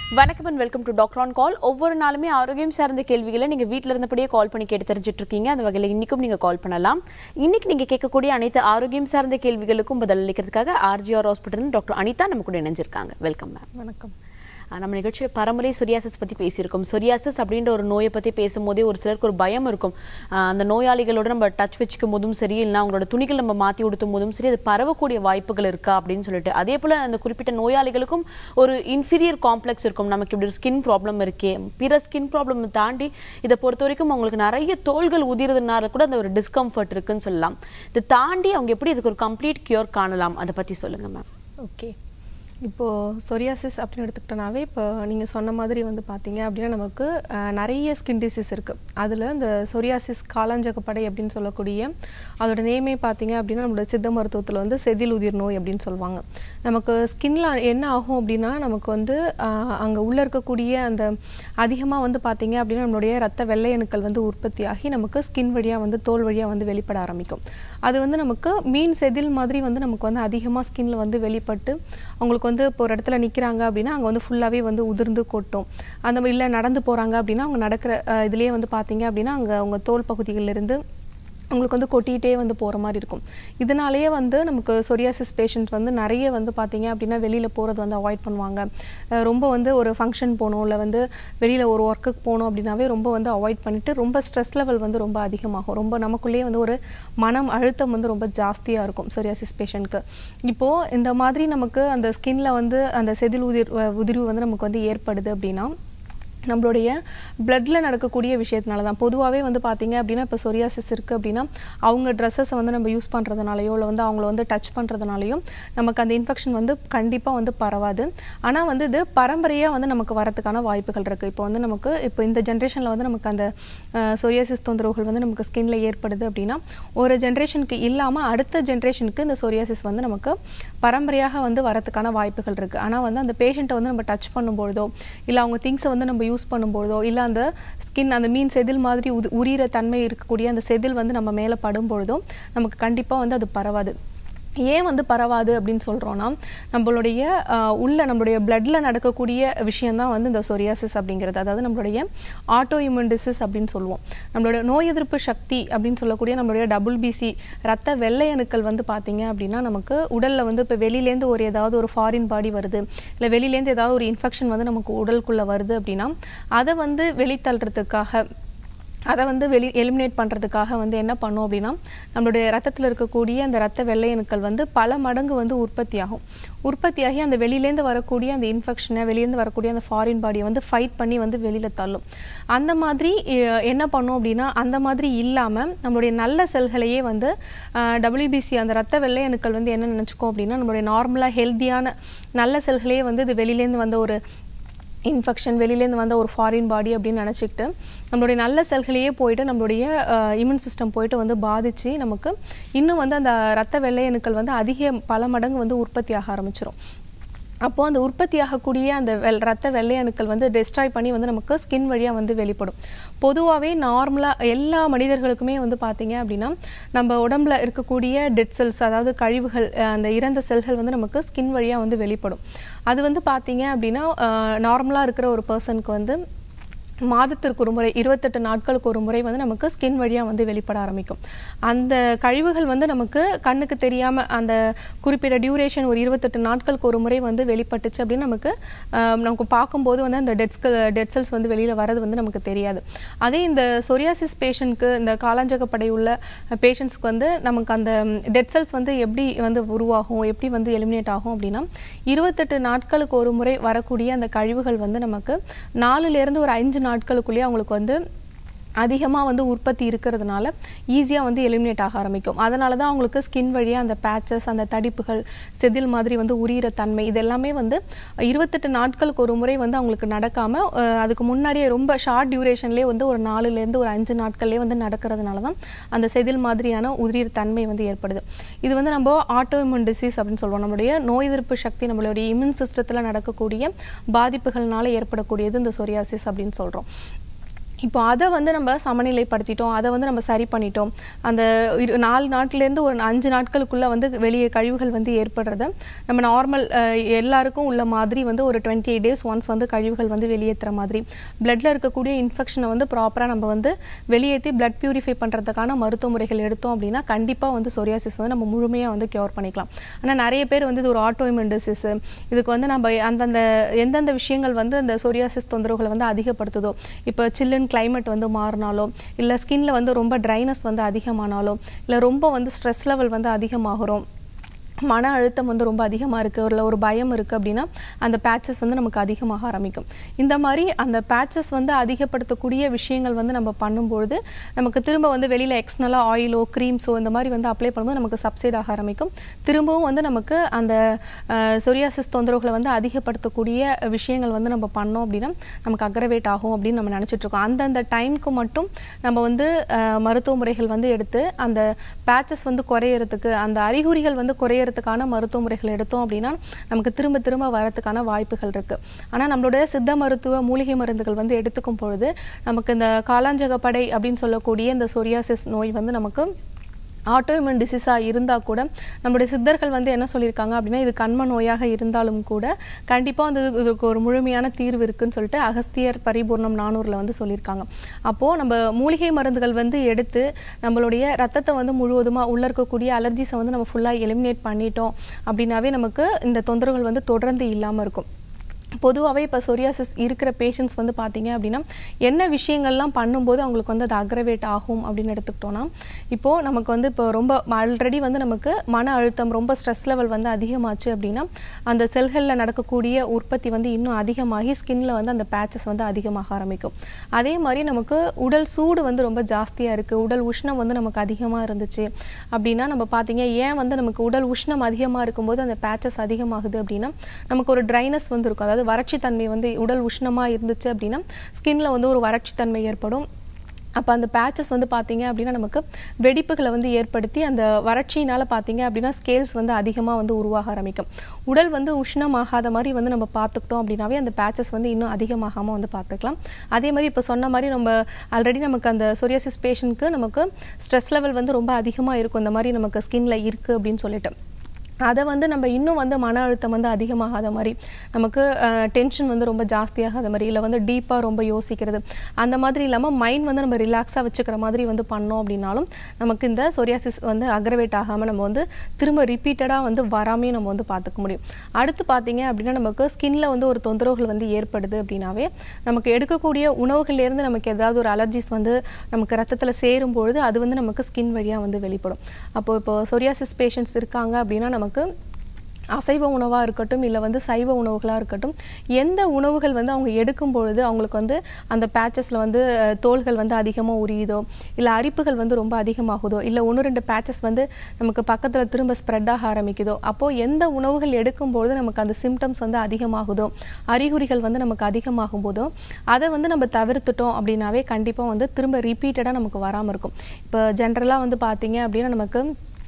வணக்கம் and welcome to doctor on call ஒவ்வொரு நாளுமே ஆரோக்கியம் சார்ந்த கேள்விகளை நீங்க வீட்ல இருந்தபடியே கால் பண்ணி கேட்டு தெரிஞ்சுட்டு இருக்கீங்க அந்த வகையில் இன்னைக்கும் நீங்க கால் பண்ணலாம் இன்னைக்கு நீங்க கேட்கக்கூடிய அனைத்து ஆரோக்கியம் சார்ந்த கேள்விகளுக்கும் பதில் அளிக்கிறதுக்காக ஆர்ஜிஆர் ஹாஸ்பிட்டல் டாக்டர் அனிதா நம்ம கூட இணைஞ்சிருக்காங்க வெல்கம் மேம் வணக்கம் ஆஹ் நம்ம நிகழ்ச்சியில் பரம்பரை சொரியாசிஸ் பற்றி பேசியிருக்கோம் சொரியாசிஸ் அப்படின்ற ஒரு நோயை பற்றி பேசும்போதே ஒரு சிலருக்கு ஒரு பயம் இருக்கும் ஆஹ் அந்த நோயாளிகளோட நம்ம டச் வச்சுக்கும் போதும் சரி இல்லைனா அவங்களோட துணிகள் நம்ம மாற்றி உடுத்தும் போதும் சரி அது பரவக்கூடிய வாய்ப்புகள் இருக்கா அப்படின்னு சொல்லிட்டு அதே போல் அந்த குறிப்பிட்ட நோயாளிகளுக்கும் ஒரு இன்ஃபீரியர் காம்ப்ளெக்ஸ் இருக்கும் நமக்கு இப்படி ஒரு ஸ்கின் ப்ராப்ளம் இருக்கே பிற ஸ்கின் ப்ராப்ளம் தாண்டி இதை பொறுத்த வரைக்கும் அவங்களுக்கு நிறைய தோள்கள் உதிரதுனால கூட அந்த ஒரு டிஸ்கம்ஃபர்ட் இருக்குன்னு சொல்லலாம் இதை தாண்டி அவங்க எப்படி இதுக்கு ஒரு கம்ப்ளீட் கியூர் காணலாம் அதை பற்றி சொல்லுங்க மேம் ஓகே இப்போது சொரியாசிஸ் அப்படின்னு எடுத்துக்கிட்டோனாவே இப்போ நீங்கள் சொன்ன மாதிரி வந்து பார்த்தீங்க அப்படின்னா நமக்கு அஹ், நிறைய ஸ்கின் டிசீஸ் இருக்குது அதில் இந்த சொரியாசிஸ் காலாஞ்சகப்படை அப்படின்னு சொல்லக்கூடிய அதோட நேமே பார்த்தீங்க அப்படின்னா நம்மளோட சித்த மருத்துவத்தில் வந்து செதில் உதிர் நோய் அப்படின்னு சொல்லுவாங்க நமக்கு ஸ்கின்ல என்ன ஆகும் அப்படின்னா நமக்கு வந்து அங்கே உள்ளே இருக்கக்கூடிய அந்த அதிகமாக வந்து பார்த்தீங்க அப்படின்னா நம்மளுடைய ரத்த வெள்ளை அணுக்கள் வந்து உற்பத்தியாகி நமக்கு ஸ்கின் வழியாக வந்து தோல் வழியாக வந்து வெளிப்பட ஆரம்பிக்கும் அது வந்து நமக்கு மீன் செதில் மாதிரி வந்து நமக்கு வந்து அதிகமாக ஸ்கின்ல வந்து வெளிப்பட்டு அவங்களுக்கு வந்து இப்போ ஒரு இடத்துல நிற்கிறாங்க அப்படின்னா அங்கே வந்து ஃபுல்லாகவே வந்து உதிர்ந்து கொட்டும் அந்த இல்லை நடந்து போகிறாங்க அப்படின்னா அவங்க நடக்கிற அஹ், இதுலயே வந்து பார்த்தீங்க அப்படின்னா அங்கே அவங்க தோல் பகுதிகளில் இருந்து உங்களுக்கு வந்து கொட்டிகிட்டே வந்து போகிற மாதிரி இருக்கும் இதனாலேயே வந்து நமக்கு சொரியாசிஸ் பேஷண்ட் வந்து நிறைய வந்து பார்த்தீங்க அப்படின்னா வெளியில் போகிறது வந்து அவாய்ட் பண்ணுவாங்க அஹ் ரொம்ப வந்து ஒரு ஃபங்க்ஷன் போகணும் இல்லை வந்து வெளியில் ஒரு ஒர்க்குக்கு போகணும் அப்படின்னாவே ரொம்ப வந்து அவாய்ட் பண்ணிட்டு ரொம்ப ஸ்ட்ரெஸ் லெவல் வந்து ரொம்ப அதிகமாகும் ரொம்ப நமக்குள்ளேயே வந்து ஒரு மனம் அழுத்தம் வந்து ரொம்ப ஜாஸ்தியாக இருக்கும் சொரியாசிஸ் பேஷண்ட்க்கு இப்போது இந்த மாதிரி நமக்கு அந்த ஸ்கின்ல வந்து அந்த செதில் உதிர் உதிர்வு வந்து நமக்கு வந்து ஏற்படுது அப்படின்னா நம்மளுடைய பிளட்ல நடக்கக்கூடிய விஷயத்தினால தான் பொதுவாகவே வந்து பார்த்தீங்க அப்படின்னா இப்போ சொரியாசிஸ் இருக்குது அப்படின்னா அவங்க ட்ரெஸ்ஸஸை வந்து நம்ம யூஸ் பண்ணுறதுனாலையோ இல்லை வந்து அவங்கள வந்து டச் பண்ணுறதுனாலையும் நமக்கு அந்த இன்ஃபெக்ஷன் வந்து கண்டிப்பாக வந்து பரவாது ஆனால் வந்து இது பரம்பரையாக வந்து நமக்கு வரதுக்கான வாய்ப்புகள் இருக்குது இப்போ வந்து நமக்கு இப்போ இந்த ஜென்ரேஷனில் வந்து நமக்கு அந்த சொரியாசிஸ் தொந்தரவுகள் வந்து நமக்கு ஸ்கின்ல ஏற்படுது அப்படின்னா ஒரு ஜென்ரேஷனுக்கு இல்லாமல் அடுத்த ஜென்ரேஷனுக்கு இந்த சொரியாசிஸ் வந்து நமக்கு பரம்பரையாக வந்து வரதுக்கான வாய்ப்புகள் இருக்குது ஆனால் வந்து அந்த பேஷண்ட்டை வந்து நம்ம டச் பண்ணும்பொழுதோ இல்லை அவங்க திங்ஸை வந்து நம்ம யூஸ் பண்ணும்பொழுதோ இல்லை அந்த ஸ்கின் அந்த மீன் செதில் மாதிரி உது உரியிற தன்மை இருக்கக்கூடிய அந்த செதில் வந்து நம்ம மேலே படும் பொழுதோ நமக்கு கண்டிப்பாக வந்து அது பரவாது ஏன் வந்து பரவாது அப்படின்னு சொல்கிறோன்னா நம்மளுடைய ஆஹ், உள்ள நம்மளுடைய பிளட்ல நடக்கக்கூடிய விஷயம்தான் வந்து இந்த சொரியாசிஸ் அப்படிங்கிறது அதாவது நம்மளுடைய ஆட்டோ இம்யூன் டிசீஸ் அப்படின்னு சொல்லுவோம் நம்மளோட நோய் எதிர்ப்பு சக்தி அப்படின்னு சொல்லக்கூடிய நம்மளுடைய டபுள் பிசி ரத்த வெள்ளை அணுக்கள் வந்து பார்த்தீங்க அப்படின்னா நமக்கு உடலில் வந்து இப்போ வெளியிலேருந்து ஒரு ஏதாவது ஒரு ஃபாரின் பாடி வருது இல்லை வெளியிலேருந்து ஏதாவது ஒரு இன்ஃபெக்ஷன் வந்து நமக்கு உடலுக்குள்ளே வருது அப்படின்னா அதை வந்து வெளித்தள்ளுறதுக்காக அதை வந்து வெளி எலிமினேட் பண்ணுறதுக்காக வந்து என்ன பண்ணோம் அப்படின்னா நம்மளுடைய ரத்தத்தில் இருக்கக்கூடிய அந்த ரத்த வெள்ளை அணுக்கள் வந்து பல மடங்கு வந்து உற்பத்தி ஆகும் உற்பத்தியாகி அந்த வெளியிலேருந்து வரக்கூடிய அந்த இன்ஃபெக்ஷனை வெளியிலேருந்து வரக்கூடிய அந்த ஃபாரின் பாடியை வந்து ஃபைட் பண்ணி வந்து வெளியில் தள்ளும் அந்த மாதிரி அஹ், என்ன பண்ணோம் அப்படின்னா அந்த மாதிரி இல்லாமல் நம்மளுடைய நல்ல செல்களையே வந்து டபிள்யூபிசி அந்த ரத்த வெள்ளை அணுக்கள் வந்து என்ன நினச்சிக்கோம் அப்படின்னா நம்மளுடைய நார்மலாக ஹெல்த்தியான நல்ல செல்களையே வந்து இது வெளியிலேருந்து வந்த ஒரு இன்ஃபெக்ஷன் வெளியிலேருந்து வந்த ஒரு ஃபாரின் பாடி அப்படின்னு நினச்சிக்கிட்டு நம்மளுடைய நல்ல செல்களையே போயிட்டு நம்மளுடைய இம்யூன் சிஸ்டம் போயிட்டு வந்து பாதித்து நமக்கு இன்னும் வந்து அந்த ரத்த வெள்ளை அணுக்கள் வந்து அதிக பல மடங்கு வந்து உற்பத்தி ஆக ஆரம்பிச்சிரும் அப்போது அந்த உற்பத்தி ஆகக்கூடிய அந்த வெள் ரத்த வெள்ளை அணுக்கள் வந்து டெஸ்ட்ராய் பண்ணி வந்து நமக்கு ஸ்கின் வழியாக வந்து வெளிப்படும் பொதுவாகவே நார்மலாக எல்லா மனிதர்களுக்குமே வந்து பார்த்தீங்க அப்படின்னா நம்ம உடம்புல இருக்கக்கூடிய டெட் செல்ஸ் அதாவது கழிவுகள் அஹ், அந்த இறந்த செல்கள் வந்து நமக்கு ஸ்கின் வழியாக வந்து வெளிப்படும் அது வந்து பார்த்தீங்க அப்படின்னா நார்மலாக இருக்கிற ஒரு பர்சனுக்கு வந்து மாதத்திற்கு ஒரு முறை இருபத்தெட்டு நாட்களுக்கு ஒரு முறை வந்து நமக்கு ஸ்கின் வழியாக வந்து வெளிப்பட ஆரம்பிக்கும் அந்த கழிவுகள் வந்து நமக்கு கண்ணுக்கு தெரியாமல் அந்த குறிப்பிட்ட டியூரேஷன் ஒரு இருபத்தெட்டு நாட்களுக்கு ஒரு முறை வந்து வெளிப்பட்டுச்சு அப்படின்னு நமக்கு ஆஹ், நமக்கு பார்க்கும்போது வந்து அந்த டெட்ஸ்கள் டெட் செல்ஸ் வந்து வெளியில் வரது வந்து நமக்கு தெரியாது அதே இந்த சொரியாசிஸ் பேஷண்ட்க்கு இந்த காலாஞ்சகப்படை உள்ள பேஷண்ட்ஸ்க்கு வந்து நமக்கு அந்த டெட் செல்ஸ் வந்து எப்படி வந்து உருவாகும் எப்படி வந்து எலிமினேட் ஆகும் அப்படின்னா இருபத்தெட்டு நாட்களுக்கு ஒரு முறை வரக்கூடிய அந்த கழிவுகள் வந்து நமக்கு நாலுலேருந்து ஒரு அஞ்சு நாட்களுக்குள்ளேயே அவங்களுக்கு வந்து அதிகமாக வந்து உற்பத்தி இருக்கிறதுனால ஈஸியாக வந்து எலிமினேட் ஆக ஆரம்பிக்கும் அதனால தான் அவங்களுக்கு ஸ்கின் வழியாக அந்த பேச்சஸ் அந்த தடிப்புகள் செதில் மாதிரி வந்து உரியிற தன்மை இது எல்லாமே வந்து இருபத்தெட்டு நாட்களுக்கு ஒரு முறை வந்து அவங்களுக்கு நடக்காமல் அதுக்கு முன்னாடியே ரொம்ப ஷார்ட் டியூரேஷன்லேயே வந்து ஒரு நாலுலேருந்து ஒரு அஞ்சு நாட்கள்லேயே வந்து நடக்கிறதுனால தான் அந்த செதில் மாதிரியான உதிரிற தன்மை வந்து ஏற்படுது இது வந்து நம்ம ஆட்டோ இம்யூன் டிசீஸ் அப்படின்னு சொல்லுவோம் நம்மளுடைய நோய் எதிர்ப்பு சக்தி நம்மளுடைய இம்யூன் சிஸ்டத்தில் நடக்கக்கூடிய பாதிப்புகள்னால ஏற்படக்கூடியது இந்த சொரியாசிஸ் அப்படின்னு சொல்கிறோம் இப்போ அதை வந்து நம்ம சமநிலைப்படுத்திட்டோம் அதை வந்து நம்ம சரி பண்ணிட்டோம் அந்த இரு நாலு நாட்கள்லேருந்து ஒரு அஞ்சு நாட்களுக்குள்ளே வந்து வெளியே கழிவுகள் வந்து ஏற்படுறத நம்ம நார்மல் எல்லாருக்கும் உள்ள மாதிரி வந்து ஒரு டுவெண்ட்டி எயிட் டேஸ் ஒன்ஸ் வந்து கழிவுகள் வந்து வெளியேற்றுற மாதிரி பிளட்டில் இருக்கக்கூடிய இன்ஃபெக்ஷனை வந்து ப்ராப்பராக நம்ம வந்து வெளியேற்றி பிளட் பியூரிஃபை பண்ணுறதுக்கான மருத்துவ முறைகள் எடுத்தோம் அப்படின்னா கண்டிப்பாக வந்து சொரியாசிஸ் வந்து நம்ம முழுமையாக வந்து க்யூர் பண்ணிக்கலாம் ஆனால் நிறைய பேர் வந்து இது ஒரு ஆட்டோஇம்யூன் டிசீஸ் இதுக்கு வந்து நம்ம அந்தந்த எந்தெந்த விஷயங்கள் வந்து அந்த சொரியாசிஸ் தொந்தரவுகளை வந்து அதிகப்படுத்துதோ இப்போ சில்லுன்னு climate வந்து மாறினாலோ இல்லை ஸ்கின்ல வந்து ரொம்ப ட்ரைனஸ் வந்து அதிகமானாலோ இல்லை ரொம்ப வந்து ஸ்ட்ரெஸ் லெவல் வந்து அதிகமாகிறோம் மன அழுத்தம் வந்து ரொம்ப அதிகமாக இருக்குது இல்லை ஒரு பயம் இருக்குது அப்படின்னா அந்த பேச்சஸ் வந்து நமக்கு அதிகமாக ஆரம்பிக்கும் இந்த மாதிரி அந்த பேச்சஸ் வந்து அதிகப்படுத்தக்கூடிய விஷயங்கள் வந்து நம்ம பண்ணும்பொழுது நமக்கு திரும்ப வந்து வெளியில் எக்ஸ்னலாக ஆயிலோ க்ரீம்ஸோ இந்த மாதிரி வந்து அப்ளை பண்ணும்போது நமக்கு சப்சைட் ஆக ஆரம்பிக்கும் திரும்பவும் வந்து நமக்கு அந்த சொரியாசிஸ் தொந்தரவுகளை வந்து அதிகப்படுத்தக்கூடிய விஷயங்கள் வந்து நம்ம பண்ணோம் அப்படின்னா நமக்கு அக்ரவேட் ஆகும் அப்படின்னு நம்ம நினைச்சிட்டு இருக்கோம் அந்தந்த டைம்க்கு மட்டும் நம்ம வந்து அஹ், மருத்துவ முறைகள் வந்து எடுத்து அந்த பேச்சஸ் வந்து குறையறதுக்கு அந்த அறிகுறிகள் வந்து குறையறதுக்கான மருத்துவ முறைகள் எடுத்தோம் அப்படின்னா நமக்கு திரும்ப திரும்ப வரதுக்கான வாய்ப்புகள் இருக்கு ஆனா நம்மளுடைய சித்த மருத்துவ மூலிகை மருந்துகள் வந்து எடுத்துக்கும் பொழுது நமக்கு இந்த காலாஞ்சகப்படை அப்படின்னு சொல்லக்கூடிய இந்த சொரியாசிஸ் நோய் வந்து நமக்கு ஆட்டோஇம்யூன் டிசீஸாக இருந்தால் கூட நம்முடைய சித்தர்கள் வந்து என்ன சொல்லியிருக்காங்க அப்படின்னா இது கண்ம நோயாக இருந்தாலும் கூட கண்டிப்பாக வந்து இது- இதுக்கு ஒரு முழுமையான தீர்வு இருக்குன்னு சொல்லிட்டு அகஸ்தியர் பரிபூர்ணம் நானூறில் வந்து சொல்லியிருக்காங்க அப்போது நம்ம மூலிகை மருந்துகள் வந்து எடுத்து நம்மளுடைய ரத்தத்தை வந்து முழுவதுமாக உள்ள இருக்கக்கூடிய அலர்ஜிஸை வந்து நம்ம ஃபுல்லாக எலிமினேட் பண்ணிட்டோம் அப்படின்னாவே நமக்கு இந்த தொந்தரவுகள் வந்து தொடர்ந்து இல்லாமல் இருக்கும் பொதுவாகவே இப்போ சொரியாசிஸ் இருக்கிற பேஷண்ட்ஸ் வந்து பார்த்தீங்க அப்படின்னா என்ன விஷயங்கள்லாம் பண்ணும்போது அவங்களுக்கு வந்து அது அக்ரவேட் ஆகும் அப்படின்னு எடுத்துக்கிட்டோம்னா இப்போது நமக்கு வந்து இப்போ ரொம்ப ஆல்ரெடி வந்து நமக்கு மன அழுத்தம் ரொம்ப ஸ்ட்ரெஸ் லெவல் வந்து அதிகமாச்சு அப்படின்னா அந்த செல்களில் நடக்கக்கூடிய உற்பத்தி வந்து இன்னும் அதிகமாகி ஸ்கின்ல வந்து அந்த பேச்சஸ் வந்து அதிகமாக ஆரம்பிக்கும் அதே மாதிரி நமக்கு உடல் சூடு வந்து ரொம்ப ஜாஸ்தியாக இருக்குது உடல் உஷ்ணம் வந்து நமக்கு அதிகமாக இருந்துச்சு அப்படின்னா நம்ம பார்த்தீங்க ஏன் வந்து நமக்கு உடல் உஷ்ணம் அதிகமாக இருக்கும்போது அந்த பேச்சஸ் அதிகமாகுது அப்படின்னா நமக்கு ஒரு ட்ரைனஸ் வந்து இருக்கும் அதாவது வறட்சி தன்மை வந்து உடல் உஷ்ணமாக இருந்துச்சு அப்படின்னா ஸ்கின்ல வந்து ஒரு வறட்சி தன்மை ஏற்படும் அப்போ அந்த பேச்சஸ் வந்து பார்த்தீங்க அப்படின்னா நமக்கு வெடிப்புகளை வந்து ஏற்படுத்தி அந்த வறட்சியினால் பார்த்தீங்க அப்படின்னா ஸ்கேல்ஸ் வந்து அதிகமாக வந்து உருவாக ஆரம்பிக்கும் உடல் வந்து உஷ்ணமாகாத மாதிரி வந்து நம்ம பார்த்துக்கிட்டோம் அப்படின்னாவே அந்த பேச்சஸ் வந்து இன்னும் அதிகமாகாமல் வந்து பார்த்துக்கலாம் அதே மாதிரி இப்போ சொன்ன மாதிரி நம்ம ஆல்ரெடி நமக்கு அந்த சொரியாசிஸ் பேஷண்ட்க்கு நமக்கு ஸ்ட்ரெஸ் லெவல் வந்து ரொம்ப அதிகமாக இருக்கும் இந்த மாதிரி நமக்கு ஸ்கின்ல இருக்குது அப்படின்னு சொல்லிட்டு அதை வந்து நம்ம இன்னும் வந்து மன அழுத்தம் வந்து அதிகமாகாத மாதிரி நமக்கு டென்ஷன் வந்து ரொம்ப ஜாஸ்தியாகாத மாதிரி இல்லை வந்து டீப்பாக ரொம்ப யோசிக்கிறது அந்த மாதிரி இல்லாமல் மைண்ட் வந்து நம்ம ரிலாக்ஸாக வச்சுக்கிற மாதிரி வந்து பண்ணோம் அப்படின்னாலும் நமக்கு இந்த சொரியாசிஸ் வந்து அக்ரவேட் ஆகாமல் நம்ம வந்து திரும்ப ரிப்பீட்டடாக வந்து வராமையும் நம்ம வந்து பார்த்துக்க முடியும் அடுத்து பார்த்தீங்க அப்படின்னா நமக்கு ஸ்கின்ல வந்து ஒரு தொந்தரவுகள் வந்து ஏற்படுது அப்படின்னாவே நமக்கு எடுக்கக்கூடிய உணவுகள்லேருந்து நமக்கு ஏதாவது ஒரு அலர்ஜிஸ் வந்து நமக்கு ரத்தத்தில் சேரும் பொழுது அது வந்து நமக்கு ஸ்கின் வழியாக வந்து வெளிப்படும் அப்போ இப்போ சொரியாசிஸ் பேஷண்ட்ஸ் இருக்காங்க அப்படின்னா நமக்கு அசைவ உணவாக இருக்கட்டும் இல்லை வந்து சைவ உணவுகளாக இருக்கட்டும் எந்த உணவுகள் வந்து அவங்க எடுக்கும் பொழுது அவங்களுக்கு வந்து அந்த பேச்சஸில் வந்து அஹ், தோல்கள் வந்து அதிகமாக உரியுதோ இல்லை அரிப்புகள் வந்து ரொம்ப அதிகமாகுதோ இல்லை ஒன்று ரெண்டு பேச்சஸ் வந்து நமக்கு பக்கத்தில் திரும்ப ஸ்ப்ரெட் ஆக ஆரம்பிக்குதோ அப்போது எந்த உணவுகள் எடுக்கும்பொழுது நமக்கு அந்த சிம்டம்ஸ் வந்து அதிகமாகுதோ அறிகுறிகள் வந்து நமக்கு அதிகமாகும் போதோ அதை வந்து நம்ம தவிர்த்துட்டோம் அப்படின்னாவே கண்டிப்பாக வந்து திரும்ப ரிப்பீட்டடாக நமக்கு வராமல் இருக்கும் இப்போ ஜென்ரலாக வந்து பார்த்தீங்க அப்படின்னா நமக்கு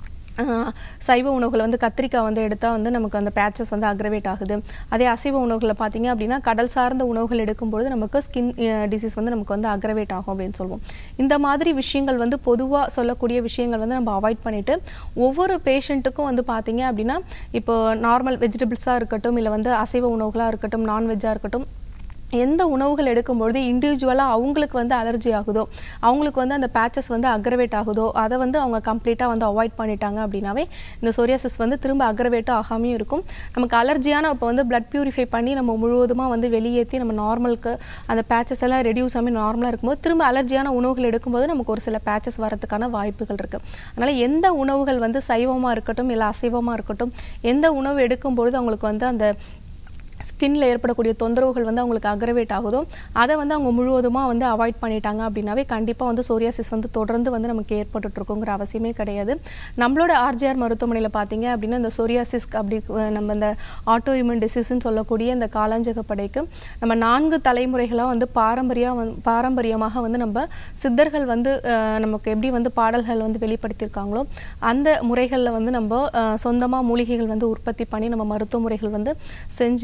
ஆஹ் சைவ உணவுகளை வந்து கத்திரிக்காய் வந்து எடுத்தால் வந்து நமக்கு அந்த பேச்சஸ் வந்து அக்ரவேட் ஆகுது அதே அசைவ உணவுகளை பார்த்தீங்க அப்படின்னா கடல் சார்ந்த உணவுகள் எடுக்கும்பொழுது நமக்கு ஸ்கின் டிசீஸ் வந்து நமக்கு வந்து அக்ரவேட் ஆகும் அப்படின்னு சொல்லுவோம் இந்த மாதிரி விஷயங்கள் வந்து பொதுவாக சொல்லக்கூடிய விஷயங்கள் வந்து நம்ம அவாய்ட் பண்ணிட்டு ஒவ்வொரு பேஷண்ட்டுக்கும் வந்து பார்த்தீங்க அப்படின்னா இப்போ நார்மல் வெஜிடபிள்ஸாக இருக்கட்டும் இல்லை வந்து அசைவ உணவுகளாக இருக்கட்டும் நான்வெஜ்ஜாக இருக்கட்டும் எந்த உணவுகள் எடுக்கும்பொழுது இண்டிவிஜுவலாக அவங்களுக்கு வந்து அலர்ஜி ஆகுதோ அவங்களுக்கு வந்து அந்த பேச்சஸ் வந்து அக்ரவேட் ஆகுதோ அதை வந்து அவங்க கம்ப்ளீட்டாக வந்து அவாய்ட் பண்ணிட்டாங்க அப்படின்னாவே இந்த சொரியாசிஸ் வந்து திரும்ப அக்ரவேட்டும் ஆகாமையும் இருக்கும் நமக்கு அலர்ஜியான இப்போ வந்து பிளட் பியூரிஃபை பண்ணி நம்ம முழுவதுமாக வந்து வெளியேற்றி நம்ம நார்மலுக்கு அந்த பேச்சஸ் எல்லாம் ரெடியூஸ் ஆகி நார்மலாக இருக்கும்போது திரும்ப அலர்ஜியான உணவுகள் எடுக்கும்போது நமக்கு ஒரு சில பேச்சஸ் வரதுக்கான வாய்ப்புகள் இருக்குது அதனால் எந்த உணவுகள் வந்து சைவமாக இருக்கட்டும் இல்லை அசைவமாக இருக்கட்டும் எந்த உணவு எடுக்கும்பொழுது அவங்களுக்கு வந்து அந்த ஸ்கின்ல ஏற்படக்கூடிய தொந்தரவுகள் வந்து அவங்களுக்கு அக்ரவேட் ஆகுதோ அதை வந்து அவங்க முழுவதுமாக வந்து அவாய்ட் பண்ணிட்டாங்க அப்படின்னாவே கண்டிப்பாக வந்து சோரியாசிஸ் வந்து தொடர்ந்து வந்து நமக்கு ஏற்பட்டுட்டு இருக்குங்கிற அவசியமே கிடையாது நம்மளோட ஆர்ஜிஆர் மருத்துவமனையில் பார்த்தீங்க அப்படின்னா இந்த சொரியாசிஸ் அப்படி அஹ், நம்ம இந்த ஆட்டோ இம்யூன் டிசீஸ்ன்னு சொல்லக்கூடிய இந்த காலாஞ்சக படைக்கு நம்ம நான்கு தலைமுறைகளாக வந்து பாரம்பரியா வந்து பாரம்பரியமாக வந்து நம்ம சித்தர்கள் வந்து அஹ், நமக்கு எப்படி வந்து பாடல்கள் வந்து வெளிப்படுத்தியிருக்காங்களோ அந்த முறைகளில் வந்து நம்ம சொந்தமாக மூலிகைகள் வந்து உற்பத்தி பண்ணி நம்ம மருத்துவ முறைகள் வந்து செஞ்சு அந்த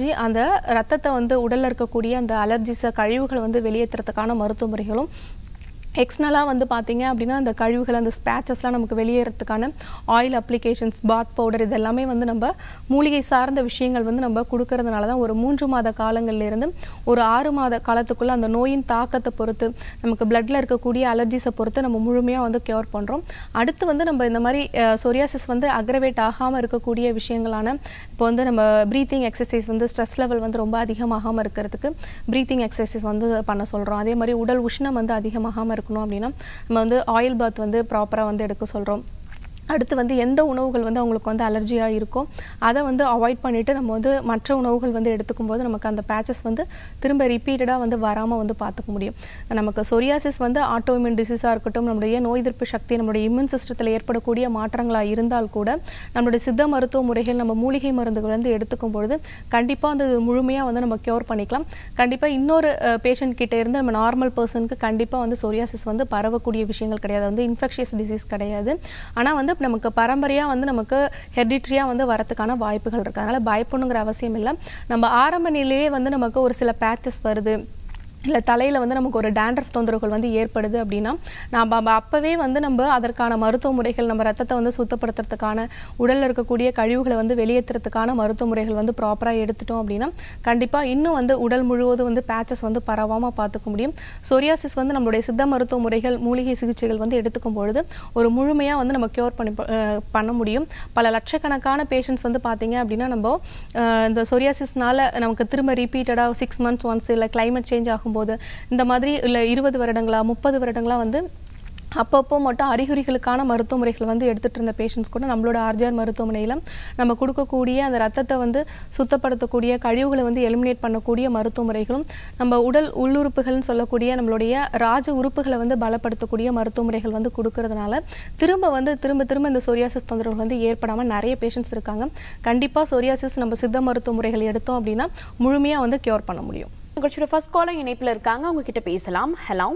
ரத்தத்தை வந்து உடலில் இருக்கக்கூடிய அந்த அலர்ஜிஸை கழிவுகளை வந்து வெளியேற்றுறதுக்கான மருத்துவ முறைகளும் எக்ஸ்னலாக வந்து பார்த்தீங்க அப்படின்னா அந்த கழிவுகள் அந்த ஸ்பேச்சஸ்லாம் நமக்கு வெளியேறதுக்கான ஆயில் அப்ளிகேஷன்ஸ் பாத் பவுடர் இது எல்லாமே வந்து நம்ம மூலிகை சார்ந்த விஷயங்கள் வந்து நம்ம கொடுக்கறதுனால தான் ஒரு மூன்று மாத காலங்கள்ல இருந்து ஒரு ஆறு மாத காலத்துக்குள்ள அந்த நோயின் தாக்கத்தை பொறுத்து நமக்கு பிளட்ல இருக்கக்கூடிய அலர்ஜிஸை பொறுத்து நம்ம முழுமையாக வந்து க்யூர் பண்ணுறோம் அடுத்து வந்து நம்ம இந்த மாதிரி சொரியாசிஸ் வந்து அக்ரவேட் ஆகாமல் இருக்கக்கூடிய விஷயங்களான இப்போ வந்து நம்ம ப்ரீத்திங் எக்ஸசைஸ் வந்து ஸ்ட்ரெஸ் லெவல் வந்து ரொம்ப அதிகமாகாமல் இருக்கிறதுக்கு ப்ரீத்திங் எக்ஸசைஸ் வந்து பண்ண சொல்கிறோம் அதே மாதிரி உடல் உஷ்ணம் வந்து அதிகமாகாமல் இருக்கணும் அப்படின்னா நம்ம வந்து ஆயில் பாத் வந்து ப்ராப்பராக வந்து எடுக்க சொல்கிறோம் அடுத்து வந்து எந்த உணவுகள் வந்து அவங்களுக்கு வந்து அலர்ஜியாக இருக்கோ அதை வந்து அவாய்ட் பண்ணிவிட்டு நம்ம வந்து மற்ற உணவுகள் வந்து எடுத்துக்கும் போது நமக்கு அந்த பேச்சஸ் வந்து திரும்ப ரிப்பீட்டடாக வந்து வராமல் வந்து பார்த்துக்க முடியும் நமக்கு சொரியாசிஸ் வந்து ஆட்டோமின் டிசீஸாக இருக்கட்டும் நம்மளுடைய நோய் எதிர்ப்பு சக்தி நம்மளுடைய இம்யூன் சிஸ்டத்தில் ஏற்படக்கூடிய மாற்றங்களாக இருந்தால் கூட நம்மளுடைய சித்த மருத்துவ முறைகள் நம்ம மூலிகை மருந்துகள் வந்து எடுத்துக்கும் பொழுது கண்டிப்பாக அந்த முழுமையாக வந்து நம்ம க்யூர் பண்ணிக்கலாம் கண்டிப்பாக இன்னொரு பேஷண்ட் கிட்ட இருந்து நம்ம நார்மல் பர்சனுக்கு கண்டிப்பாக வந்து சொரியாசிஸ் வந்து பரவக்கூடிய விஷயங்கள் கிடையாது வந்து இன்ஃபெக்ஷியஸ் டிசீஸ் கிடையாது ஆனால் வந்து நமக்கு பரம்பரையாக வந்து நமக்கு ஹெரிட்ரியாக வந்து வரதுக்கான வாய்ப்புகள் இருக்குது அதனால் பயப்படணுங்கிற அவசியம் இல்லை நம்ம ஆரம்ப நிலையே வந்து நமக்கு ஒரு சில பேச்சஸ் வருது இல்லை தலையில் வந்து நமக்கு ஒரு டேண்ட்ரஃப் தொந்தரவுகள் வந்து ஏற்படுது அப்படின்னா நாம் அப்போவே வந்து நம்ம அதற்கான மருத்துவ முறைகள் நம்ம ரத்தத்தை வந்து சுத்தப்படுத்துறதுக்கான உடலில் இருக்கக்கூடிய கழிவுகளை வந்து வெளியேற்றுறதுக்கான மருத்துவ முறைகள் வந்து ப்ராப்பராக எடுத்துட்டோம் அப்படின்னா கண்டிப்பாக இன்னும் வந்து உடல் முழுவதும் வந்து பேச்சஸ் வந்து பரவாமல் பார்த்துக்க முடியும் சொரியாசிஸ் வந்து நம்மளுடைய சித்த மருத்துவ முறைகள் மூலிகை சிகிச்சைகள் வந்து எடுத்துக்கும் பொழுது ஒரு முழுமையாக வந்து நம்ம க்யூர் பண்ணி அஹ் பண்ண முடியும் பல லட்சக்கணக்கான பேஷண்ட்ஸ் வந்து பார்த்தீங்க அப்படின்னா நம்ம அஹ் இந்த சொரியாசிஸ்னால நமக்கு திரும்ப ரிப்பீட்டடாக சிக்ஸ் மந்த்ஸ் ஒன்ஸ் இல்லை கிளைமேட் சேஞ்ச் ஆகும்போது இந்த மாதிரி இல்லை இருபது வருடங்களா முப்பது வருடங்களா வந்து அப்பப்போ மட்டும் அறிகுறிகளுக்கான மருத்துவ முறைகள் வந்து எடுத்துகிட்டு இருந்த பேஷண்ட்ஸ் கூட நம்மளோட ஆர்ஜிஆர் மருத்துவமனையில் நம்ம கொடுக்கக்கூடிய அந்த ரத்தத்தை வந்து சுத்தப்படுத்தக்கூடிய கழிவுகளை வந்து எலிமினேட் பண்ணக்கூடிய மருத்துவ முறைகளும் நம்ம உடல் உள்ளுறுப்புகள்னு சொல்லக்கூடிய நம்மளுடைய ராஜ உறுப்புகளை வந்து பலப்படுத்தக்கூடிய மருத்துவ முறைகள் வந்து கொடுக்கறதுனால திரும்ப வந்து திரும்ப திரும்ப இந்த சொரியாசிஸ் தொந்தரவுகள் வந்து ஏற்படாமல் நிறைய பேஷண்ட்ஸ் இருக்காங்க கண்டிப்பாக சொரியாசிஸ் நம்ம சித்த மருத்துவ முறைகள் எடுத்தோம் அப்படின்னா முழுமையாக வந்து க்யூர் பண்ண முடியும் நிகழ்ச்சியோட ஃபர்ஸ்ட் காலர் இணைப்புல இருக்காங்க அவங்க கிட்ட பேசலாம் hello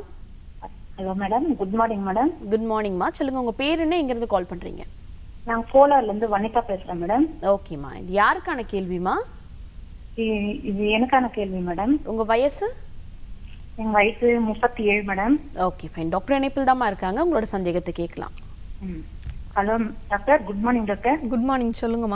hello madam good morning madam good மார்னிங்மா சொல்லுங்க உங்க பேர் என்ன எங்க இருந்து கால் பண்றீங்க நான் கோலார்ல இருந்து வனிதா பேசுறேன் மேடம் ஓகேம்மா இது யாருக்கான கேள்விமா இ- இது எனக்கான கேள்வி மேடம் உங்க வயசு என் வயசு முப்பத்தி ஏழு மேடம் ஓகே ஃபைன் டாக்டர் இணைப்பில் தாம்மா இருக்காங்க உங்களோட சந்தேகத்தை கேட்கலாம் ம். Hello doctor good morning doctor good morning சொல்லுங்கம்மா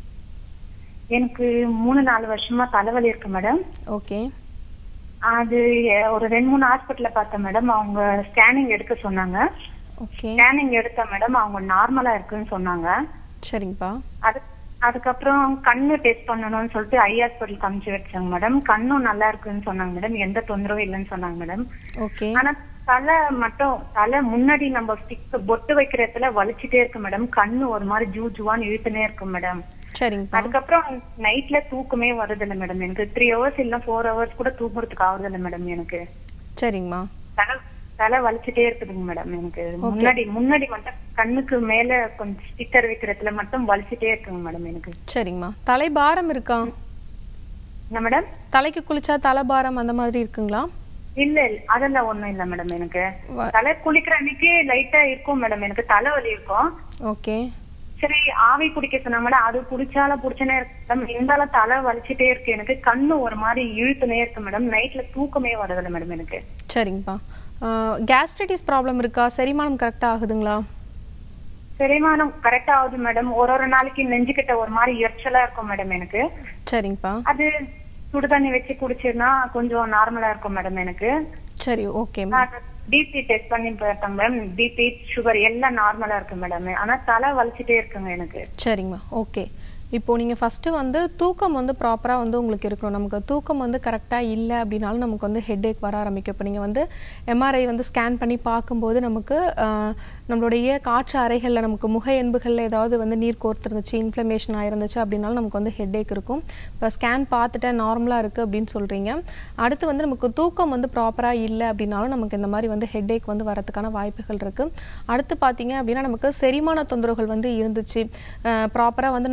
எனக்கு மூணு நாலு வருஷமா தலைவலி இருக்கு மேடம் ஓகே அது எ- ஒரு ரெண்டு மூணு ஹாஸ்பிட்டல்ல பார்த்தேன் மேடம் அவங்க ஸ்கேனிங் எடுக்க சொன்னாங்க ஓகே ஸ்கேனிங் எடுத்த மேடம் அவங்க நார்மலா இருக்குன்னு சொன்னாங்க சரிங்கப்பா அது அதுக்கப்புறம் கண்ணு டெஸ்ட் பண்ணணும்னு சொல்லிட்டு ஐ ஹாஸ்பிட்டல் காமிச்சு வச்சாங்க மேடம் கண்ணும் நல்லா இருக்குன்னு சொன்னாங்க மேடம் எந்த தொந்தரவும் இல்லைன்னு சொன்னாங்க மேடம் ஓகே ஆனா தலை மட்டும் தலை முன்னாடி நம்ம ஸ்டிக் பொட்டு வைக்கிற இடத்துல வலிச்சுட்டே இருக்கு மேடம் கண்ணு ஒரு மாதிரி ஜூ ஜூவான்னு இழுத்துனே இருக்கு மேடம் சரிங்கப்பா அதுக்கப்புறம் நைட்ல தூக்கமே வருது இல்ல மேடம் எனக்கு த்ரீ ஹவர்ஸ் இல்ல ஃபோர் ஹவர்ஸ் கூட தூங்குறதுக்கு ஆகுது இல்ல மேடம் எனக்கு சரிங்கம்மா தலை தலை வலிச்சுட்டே இருக்குதுங்க மேடம் எனக்கு முன்னாடி முன்னாடி மட்டும் கண்ணுக்கு மேல கொஞ்சம் ஸ்டிக்கர் வைக்கிற இடத்துல மட்டும் வலிச்சுட்டே இருக்குங்க மேடம் எனக்கு சரிங்கம்மா தலை பாரம் இருக்கா என்ன மேடம் தலைக்கு குளிச்சா தலை பாரம் அந்த மாதிரி இருக்குங்களா இல்ல இல்ல அதெல்லாம் ஒண்ணும் இல்ல மேடம் எனக்கு வ- தலை குளிக்கிற அன்னைக்கு லைட்டா இருக்கும் மேடம் எனக்கு தலைவலி இருக்கும் ஓகே சரி ஆவி குடிக்க சொன்னாங்க மேடம் அது குடிச்சாலும் புடிச்சனே இருக்கு மேடம் இருந்தாலும் தலை வலிச்சுட்டே இருக்கு எனக்கு கண்ணு ஒரு மாதிரி இழுத்துனே இருக்கு மேடம் நைட்ல தூக்கமே வரதில்ல மேடம் எனக்கு சரிங்கப்பா கேஸ்ட்ரைட்டிஸ் ப்ராப்ளம் இருக்கா செரிமானம் கரெக்டாக ஆகுதுங்களா செரிமானம் கரெக்டா ஆகுது மேடம் ஒரு ஒரு நாளைக்கு நெஞ்சுக்கிட்ட ஒரு மாதிரி எரிச்சலா இருக்கும் மேடம் எனக்கு சரிங்கப்பா அது சுடுதண்ணி வச்சு குடிச்சிருந்தா கொஞ்சம் நார்மலா இருக்கும் மேடம் எனக்கு சரி ஓகேம்மா பிபி டெஸ்ட் பண்ணி பார்த்தேன் மேடம் பிபி சுகர் எல்லாம் நார்மலா இருக்கு மேடம் ஆனா தலை வலிச்சுட்டே இருக்குங்க எனக்கு சரிங்கம்மா ஓகே இப்போ நீங்கள் ஃபஸ்ட்டு வந்து தூக்கம் வந்து ப்ராப்பராக வந்து உங்களுக்கு இருக்கணும் நமக்கு தூக்கம் வந்து கரெக்டாக இல்லை அப்படின்னாலும் நமக்கு வந்து ஹெட்டேக் வர ஆரம்பிக்கும் இப்போ நீங்கள் வந்து எம்ஆர்ஐ வந்து ஸ்கேன் பண்ணி பார்க்கும்போது நமக்கு ஆஹ், நம்மளுடைய காற்று அறைகளில் நமக்கு முக எண்புகளில் ஏதாவது வந்து நீர் கோர்த்துருந்துச்சு இன்ஃப்ளமேஷன் ஆயிருந்துச்சு அப்படின்னாலும் நமக்கு வந்து ஹெட்டேக் இருக்கும் இப்போ ஸ்கேன் பார்த்துட்டு நார்மலாக இருக்குது அப்படின்னு சொல்கிறீங்க அடுத்து வந்து நமக்கு தூக்கம் வந்து ப்ராப்பராக இல்லை அப்படின்னாலும் நமக்கு இந்த மாதிரி வந்து ஹெட்டேக் வந்து வரதுக்கான வாய்ப்புகள் இருக்குது அடுத்து பார்த்தீங்க அப்படின்னா நமக்கு செரிமான தொந்தரவுகள் வந்து இருந்துச்சு ப்ராப்பராக வந்து நமக்கு டைஜஸ்ட்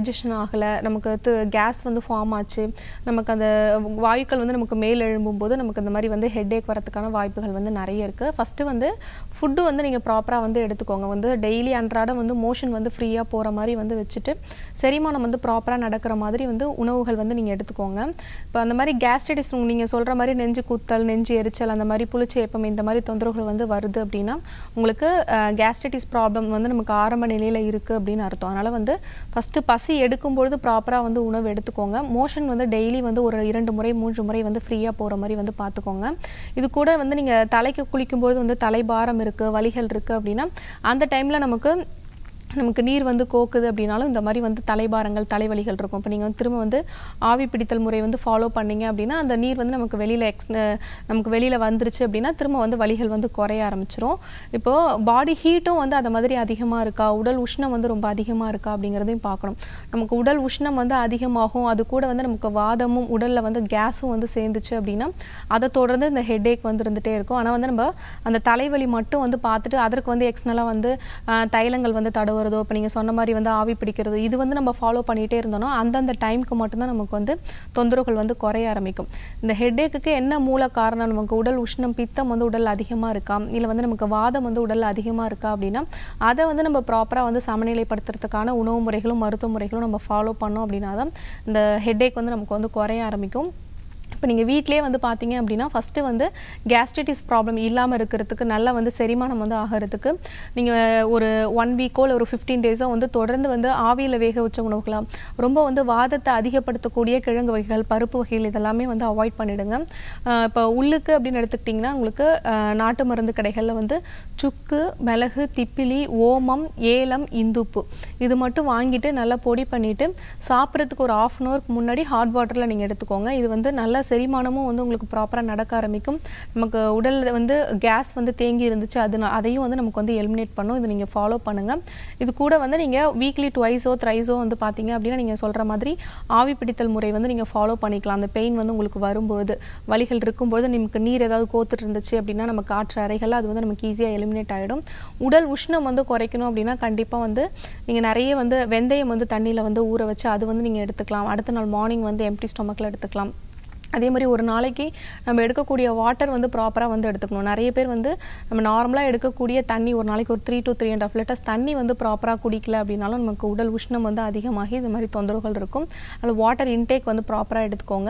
டைஜஷன் ஆகலை நமக்கு கேஸ் வந்து ஃபார்ம் ஆச்சு நமக்கு அந்த வாயுக்கள் வந்து நமக்கு மேல் எழும்பும் போது நமக்கு இந்த மாதிரி வந்து ஹெட்டேக் வரதுக்கான வாய்ப்புகள் வந்து நிறைய இருக்குது ஃபஸ்ட்டு வந்து ஃபுட்டு வந்து நீங்கள் ப்ராப்பராக வந்து எடுத்துக்கோங்க வந்து டெய்லி அன்றாடம் வந்து மோஷன் வந்து ஃப்ரீயாக போகிற மாதிரி வந்து வச்சுட்டு செரிமானம் வந்து ப்ராப்பராக நடக்கிற மாதிரி வந்து உணவுகள் வந்து நீங்கள் எடுத்துக்கோங்க இப்போ அந்த மாதிரி கேஸ்ட்ரைட்டிஸ் நீங்கள் சொல்கிற மாதிரி நெஞ்சு குத்தல் நெஞ்சு எரிச்சல் அந்த மாதிரி புளிச்ச ஏப்பம் இந்த மாதிரி தொந்தரவுகள் வந்து வருது அப்படின்னா உங்களுக்கு கேஸ்ட்ரைட்டிஸ் ப்ராப்ளம் வந்து நமக்கு ஆரம்ப நிலையில் இருக்குது அப்படின்னு அர்த்தம் அதனால் வந்து ஃபஸ்ட்டு பசி எடுக்கும்பொழுது ப்ராப்பராக வந்து உணவு எடுத்துக்கோங்க மோஷன் வந்து டெய்லி வந்து ஒரு இரண்டு முறை மூன்று முறை வந்து ஃப்ரீயாக போகிற மாதிரி வந்து பார்த்துக்கோங்க இது கூட வந்து நீங்கள் தலைக்கு குளிக்கும்பொழுது வந்து தலைபாரம் இருக்குது வலிகள் இருக்குது அப்படின்னா அந்த டைமில் நமக்கு நமக்கு நீர் வந்து கோக்குது அப்படின்னாலும் இந்த மாதிரி வந்து தலைபாரங்கள் தலைவலிகள் இருக்கும் இப்போ நீங்கள் வந்து திரும்ப வந்து ஆவி பிடித்தல் முறை வந்து ஃபாலோ பண்ணீங்க அப்படின்னா அந்த நீர் வந்து நமக்கு வெளியில் எக்ஸ் நமக்கு வெளியில் வந்துருச்சு அப்படின்னா திரும்ப வந்து வலிகள் வந்து குறைய ஆரம்பிச்சிரும் இப்போது பாடி ஹீட்டும் வந்து அந்த மாதிரி அதிகமாக இருக்கா உடல் உஷ்ணம் வந்து ரொம்ப அதிகமாக இருக்கா அப்படிங்கிறதையும் பார்க்கணும் நமக்கு உடல் உஷ்ணம் வந்து அதிகமாகும் அது கூட வந்து நமக்கு வாதமும் உடலில் வந்து கேஸும் வந்து சேர்ந்துச்சு அப்படின்னா அதை தொடர்ந்து இந்த ஹெட்டேக் வந்து இருந்துகிட்டே இருக்கும் ஆனால் வந்து நம்ம அந்த தலைவலி மட்டும் வந்து பார்த்துட்டு அதற்கு வந்து எக்ஸ்னலாக வந்து ஆஹ், தைலங்கள் வந்து தடவுறதோ இப்போ நீங்கள் சொன்ன மாதிரி வந்து ஆவி பிடிக்கிறது இது வந்து நம்ம ஃபாலோ பண்ணிகிட்டே இருந்தோம்னா அந்தந்த டைமுக்கு மட்டும்தான் நமக்கு வந்து தொந்தரவுகள் வந்து குறைய ஆரம்பிக்கும் இந்த ஹெட்டேக்குக்கு என்ன மூல காரணம் நமக்கு உடல் உஷ்ணம் பித்தம் வந்து உடல் அதிகமாக இருக்கா இல்லை வந்து நமக்கு வாதம் வந்து உடல் அதிகமாக இருக்கா அப்படின்னா அதை வந்து நம்ம ப்ராப்பராக வந்து சமநிலைப்படுத்துறதுக்கான உணவு முறைகளும் மருத்துவ முறைகளும் நம்ம ஃபாலோ பண்ணோம் அப்படின்னா தான் இந்த ஹெட்டேக் வந்து நமக்கு வந்து குறைய ஆரம்பிக்கும் இப்போ நீங்கள் வீட்டிலே வந்து பார்த்தீங்க அப்படின்னா ஃபஸ்ட்டு வந்து கேஸ்ட்ரைட்டிஸ் ப்ராப்ளம் இல்லாமல் இருக்கிறதுக்கு நல்லா வந்து செரிமானம் வந்து ஆகிறதுக்கு நீங்கள் ஒரு ஒன் வீக்கோ இல்லை ஒரு ஃபிஃப்டீன் டேஸோ வந்து தொடர்ந்து வந்து ஆவியில் வேக வச்ச உணவுகளாம் ரொம்ப வந்து வாதத்தை அதிகப்படுத்தக்கூடிய கிழங்கு வகைகள் பருப்பு வகைகள் இதெல்லாமே வந்து அவாய்ட் பண்ணிடுங்க ஆஹ் இப்போ உள்ளுக்கு அப்படின்னு எடுத்துக்கிட்டிங்கன்னா உங்களுக்கு ஆஹ் நாட்டு மருந்து கடைகளில் வந்து சுக்கு மிளகு திப்பிலி ஓமம் ஏலம் இந்துப்பு இது மட்டும் வாங்கிட்டு நல்லா பொடி பண்ணிவிட்டு சாப்பிட்றதுக்கு ஒரு ஆஃப் அன் ஹவருக்கு முன்னாடி ஹாட் வாட்டரில் நீங்கள் எடுத்துக்கோங்க இது வந்து நல்ல செரிமானமும் வந்து உங்களுக்கு ப்ராப்பராக நடக்க ஆரம்பிக்கும் நமக்கு உடலில் வந்து கேஸ் வந்து தேங்கி இருந்துச்சு அது நா- அதையும் வந்து நமக்கு வந்து எலிமினேட் பண்ணும் இது நீங்கள் ஃபாலோ பண்ணுங்கள் இது கூட வந்து நீங்கள் வீக்லி ட்வைஸோ த்ரைஸோ வந்து பார்த்தீங்க அப்படின்னா நீங்கள் சொல்கிற மாதிரி ஆவி பிடித்தல் முறை வந்து நீங்கள் ஃபாலோ பண்ணிக்கலாம் அந்த பெயின் வந்து உங்களுக்கு வரும்பொழுது வலிகள் இருக்கும்பொழுது நமக்கு நீர் ஏதாவது கோத்துட்டு இருந்துச்சு அப்படின்னா நம்ம காற்று அறைகள் அது வந்து நமக்கு ஈஸியாக எலிமினேட் ஆகிடும் உடல் உஷ்ணம் வந்து குறைக்கணும் அப்படின்னா கண்டிப்பாக வந்து நீங்கள் நிறைய வந்து வெந்தயம் வந்து தண்ணியில் வந்து ஊற வச்சு அது வந்து நீங்கள் எடுத்துக்கலாம் அடுத்த நாள் மார்னிங் வந்து எம்டி ஸ்டொமக்கில் எடுத்துக்கலாம் அதே மாதிரி ஒரு நாளைக்கு நம்ம எடுக்கக்கூடிய வாட்டர் வந்து ப்ராப்பராக வந்து எடுத்துக்கணும் நிறைய பேர் வந்து நம்ம நார்மலாக எடுக்கக்கூடிய தண்ணி ஒரு நாளைக்கு ஒரு three to three and half litres தண்ணி வந்து ப்ராப்பராக குடிக்கல அப்படின்னாலும் நமக்கு உடல் உஷ்ணம் வந்து அதிகமாகி இந்த மாதிரி தொந்தரவுகள் இருக்கும் அதில் வாட்டர் இன்டேக் வந்து ப்ராப்பராக எடுத்துக்கோங்க